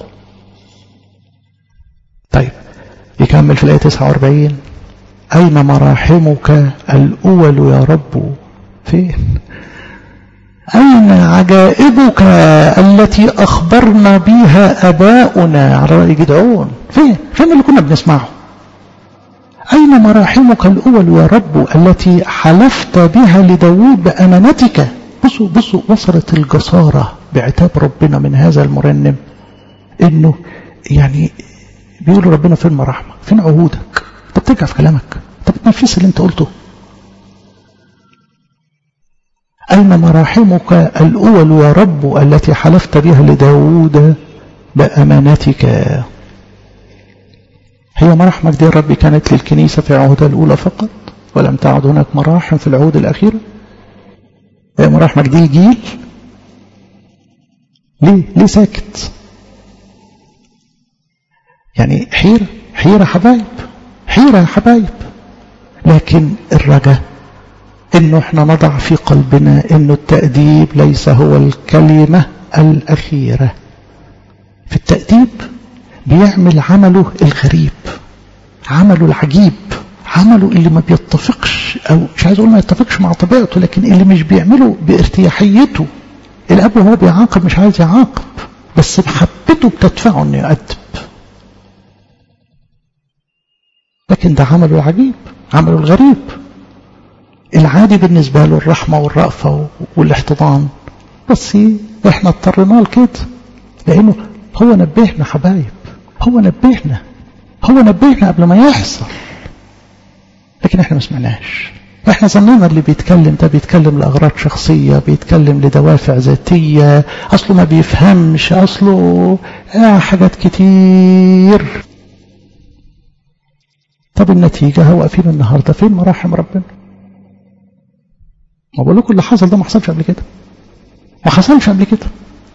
طيب يكمل في الآية 49 أين مراحمك الأول يا رب فين أين عجائبك التي أخبرنا بها أباؤنا على رأي جدعون فين فين اللي كنا بنسمعه أين مراحمك الأول يا رب التي حلفت بها لداود بأمانتك بصوا بصوا وصلت الجسارة بعتاب ربنا من هذا المرنم إنه يعني بيقول ربنا فين مراحمك فين عهودك طب ترجع في كلامك طب تنفذ اللي انت قلته أين مراحمك الأول يا رب التي حلفت بها لداود بأمانتك هي مراحمك دي يا رب كانت للكنيسة في عهدها الأولى فقط ولم تعد هناك مراحم في العهود الأخيرة هي مراحمك دي جيل ليه ليه ساكت يعني حيرة حيرة حبايب حيرة يا حبايب لكن الرجاء انه احنا نضع في قلبنا انه التأديب ليس هو الكلمة الأخيرة في التأديب بيعمل عمله الغريب عمله العجيب عمله اللي ما بيتفقش أو مش عايز أقول ما يتفقش مع طبيعته لكن اللي مش بيعمله بارتياحيته الأب وهو بيعاقب مش عايز يعاقب بس محبته بتدفعه إنه يأدب لكن ده عمله العجيب عمله الغريب العادي بالنسبة له الرحمة والرأفة والاحتضان بس احنا اضطرينا لكده لأنه هو نبهنا حبايب هو نبهنا هو نبهنا قبل ما يحصل لكن احنا ما سمعناش احنا ظننا اللي بيتكلم ده بيتكلم لأغراض شخصية بيتكلم لدوافع ذاتية أصله ما بيفهمش أصله آه حاجات كتير طب النتيجة هو واقفين النهاردة فين مراحم ربنا ما بقول لكم اللي حصل ده ما حصلش قبل كده ما حصلش قبل كده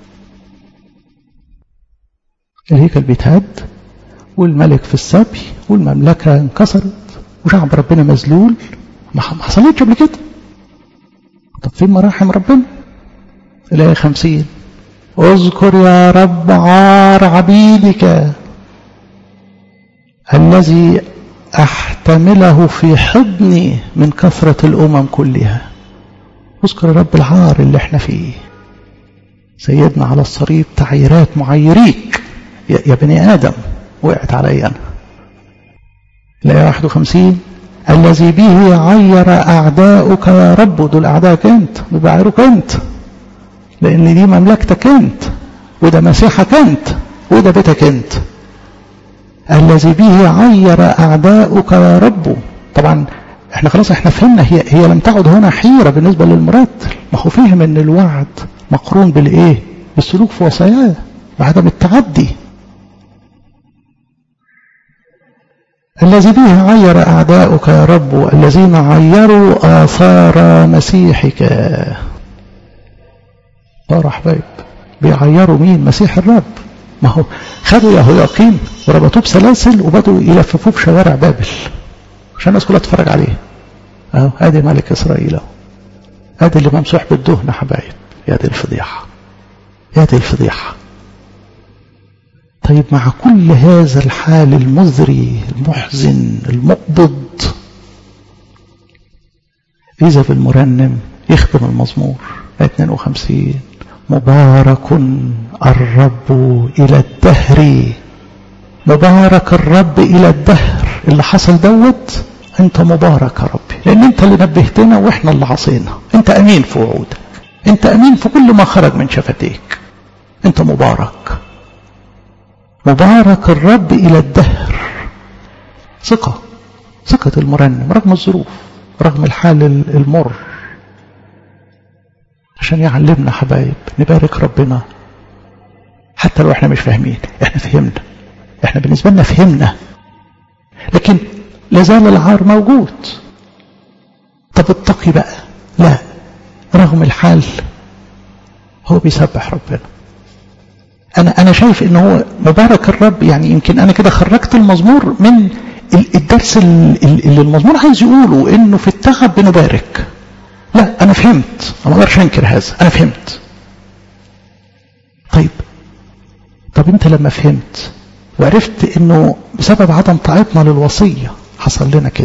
الهيكل بيتهد والملك في السبي والمملكة انكسرت وشعب ربنا مذلول ما حصلتش قبل كده طب فين مراحم ربنا الآية خمسين اذكر يا رب عار عبيدك الذي أحتمله في حضني من كثرة الأمم كلها اذكر يا رب العار اللي احنا فيه سيدنا على الصليب تعييرات معيريك يا بني آدم وقعت علي أنا الآية 51 الذي به عير أعداؤك يا رب دول أعدائك أنت بيعيروك أنت لأن دي مملكتك أنت وده مسيحك أنت وده بيتك أنت الذي به عير أعداؤك يا رب طبعا احنا خلاص احنا فهمنا هي, هي لم تعد هنا حيرة بالنسبة للمرتل ما هو فهم ان الوعد مقرون بالايه بالسلوك في وصاياه وعدم التعدي الذي به عير أعداؤك يا رب الذين عيروا آثار مسيحك صار حبايب بيعيروا مين مسيح الرب ما هو خدوا يهوياقين وربطوه بسلاسل وبدوا يلففوه في شوارع بابل عشان الناس كلها تتفرج عليه اهو ادي ملك اسرائيل اهو ادي اللي ممسوح بالدهن يا حبايب يا دي الفضيحه يا دي الفضيحه طيب مع كل هذا الحال المزري المحزن المقبض إذا بالمرنم يختم المزمور 52 مبارك الرب إلى الدهر مبارك الرب إلى الدهر اللي حصل دوت أنت مبارك يا ربي لأن أنت اللي نبهتنا وإحنا اللي عصينا أنت أمين في وعودك أنت أمين في كل ما خرج من شفتيك أنت مبارك مبارك الرب إلى الدهر ثقة ثقة المرنم رغم الظروف رغم الحال المر عشان يعلمنا حبايب نبارك ربنا حتى لو احنا مش فاهمين احنا فهمنا احنا بالنسبة لنا فهمنا لكن لازال العار موجود طب التقي بقى لا رغم الحال هو بيسبح ربنا انا انا شايف ان هو مبارك الرب يعني يمكن انا كده خرجت المزمور من الدرس اللي المزمور عايز يقوله انه في التعب بنبارك لا انا فهمت ما اقدرش انكر هذا انا فهمت طيب طب انت لما فهمت وعرفت انه بسبب عدم طاعتنا للوصيه حصل لنا كده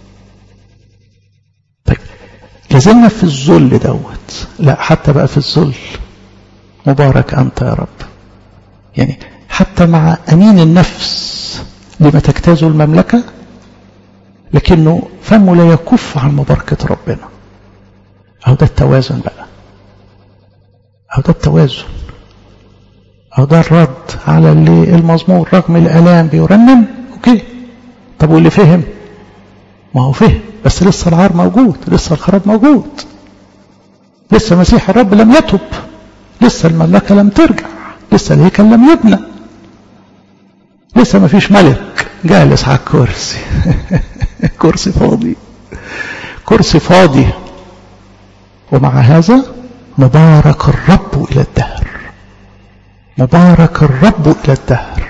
طيب لازلنا في الذل دوت لا حتى بقى في الذل مبارك انت يا رب يعني حتى مع أمين النفس لما تجتاز المملكة لكنه فمه لا يكف عن مباركة ربنا أو ده التوازن بقى أو ده التوازن أو ده الرد على اللي المزمور رغم الآلام بيرنم أوكي طب واللي فهم ما هو فهم بس لسه العار موجود لسه الخراب موجود لسه مسيح الرب لم يتب لسه المملكة لم ترجع لسه الهيكل لم يبنى لسه ما فيش ملك جالس على الكرسي كرسي فاضي كرسي فاضي ومع هذا مبارك الرب إلى الدهر مبارك الرب إلى الدهر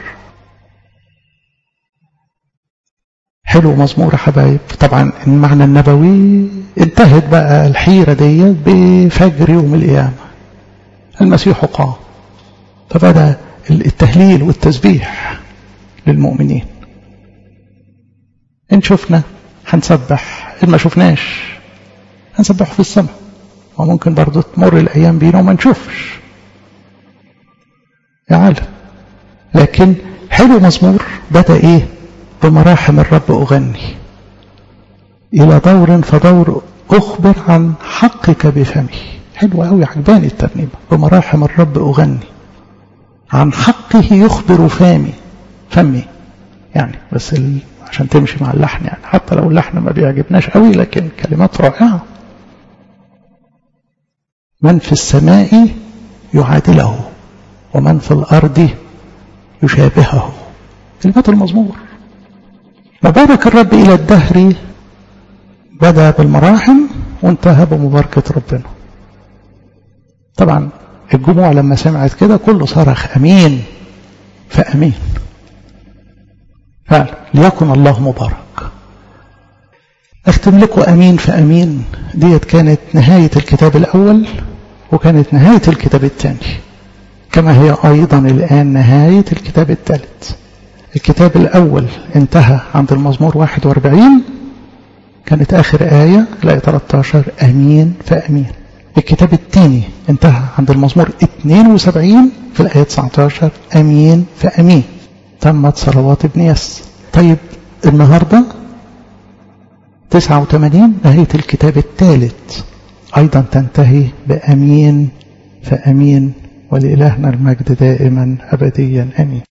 حلو مزمور يا حبايب طبعا المعنى النبوي انتهت بقى الحيرة ديت بفجر يوم القيامة المسيح قام فبدأ التهليل والتسبيح للمؤمنين إن شفنا هنسبح إن ما شفناش هنسبحه في السماء وممكن برضه تمر الأيام بينا وما نشوفش يا عالم لكن حلو مزمور بدأ إيه بمراحم الرب أغني إلى دور فدور أخبر عن حقك بفمي حلوة أوي عجباني الترنيمة بمراحم الرب أغني عن حقه يخبر فامي فمي يعني بس ال... عشان تمشي مع اللحن يعني حتى لو اللحن ما بيعجبناش قوي لكن كلمات رائعة من في السماء يعادله ومن في الأرض يشابهه كلمات المزمور مبارك الرب إلى الدهر بدأ بالمراحم وانتهى بمباركة ربنا طبعا الجموع لما سمعت كده كله صرخ أمين فأمين فعلا ليكن الله مبارك أختم لكم أمين فأمين ديت كانت نهاية الكتاب الأول وكانت نهاية الكتاب الثاني كما هي أيضا الآن نهاية الكتاب الثالث الكتاب الأول انتهى عند المزمور 41 كانت آخر آية الآية 13 أمين فأمين الكتاب الثاني انتهى عند المزمور 72 في الآية 19 أمين فأمين تمت صلوات ابن يس طيب النهاردة 89 نهاية الكتاب الثالث أيضا تنتهي بأمين فأمين ولإلهنا المجد دائما أبديا أمين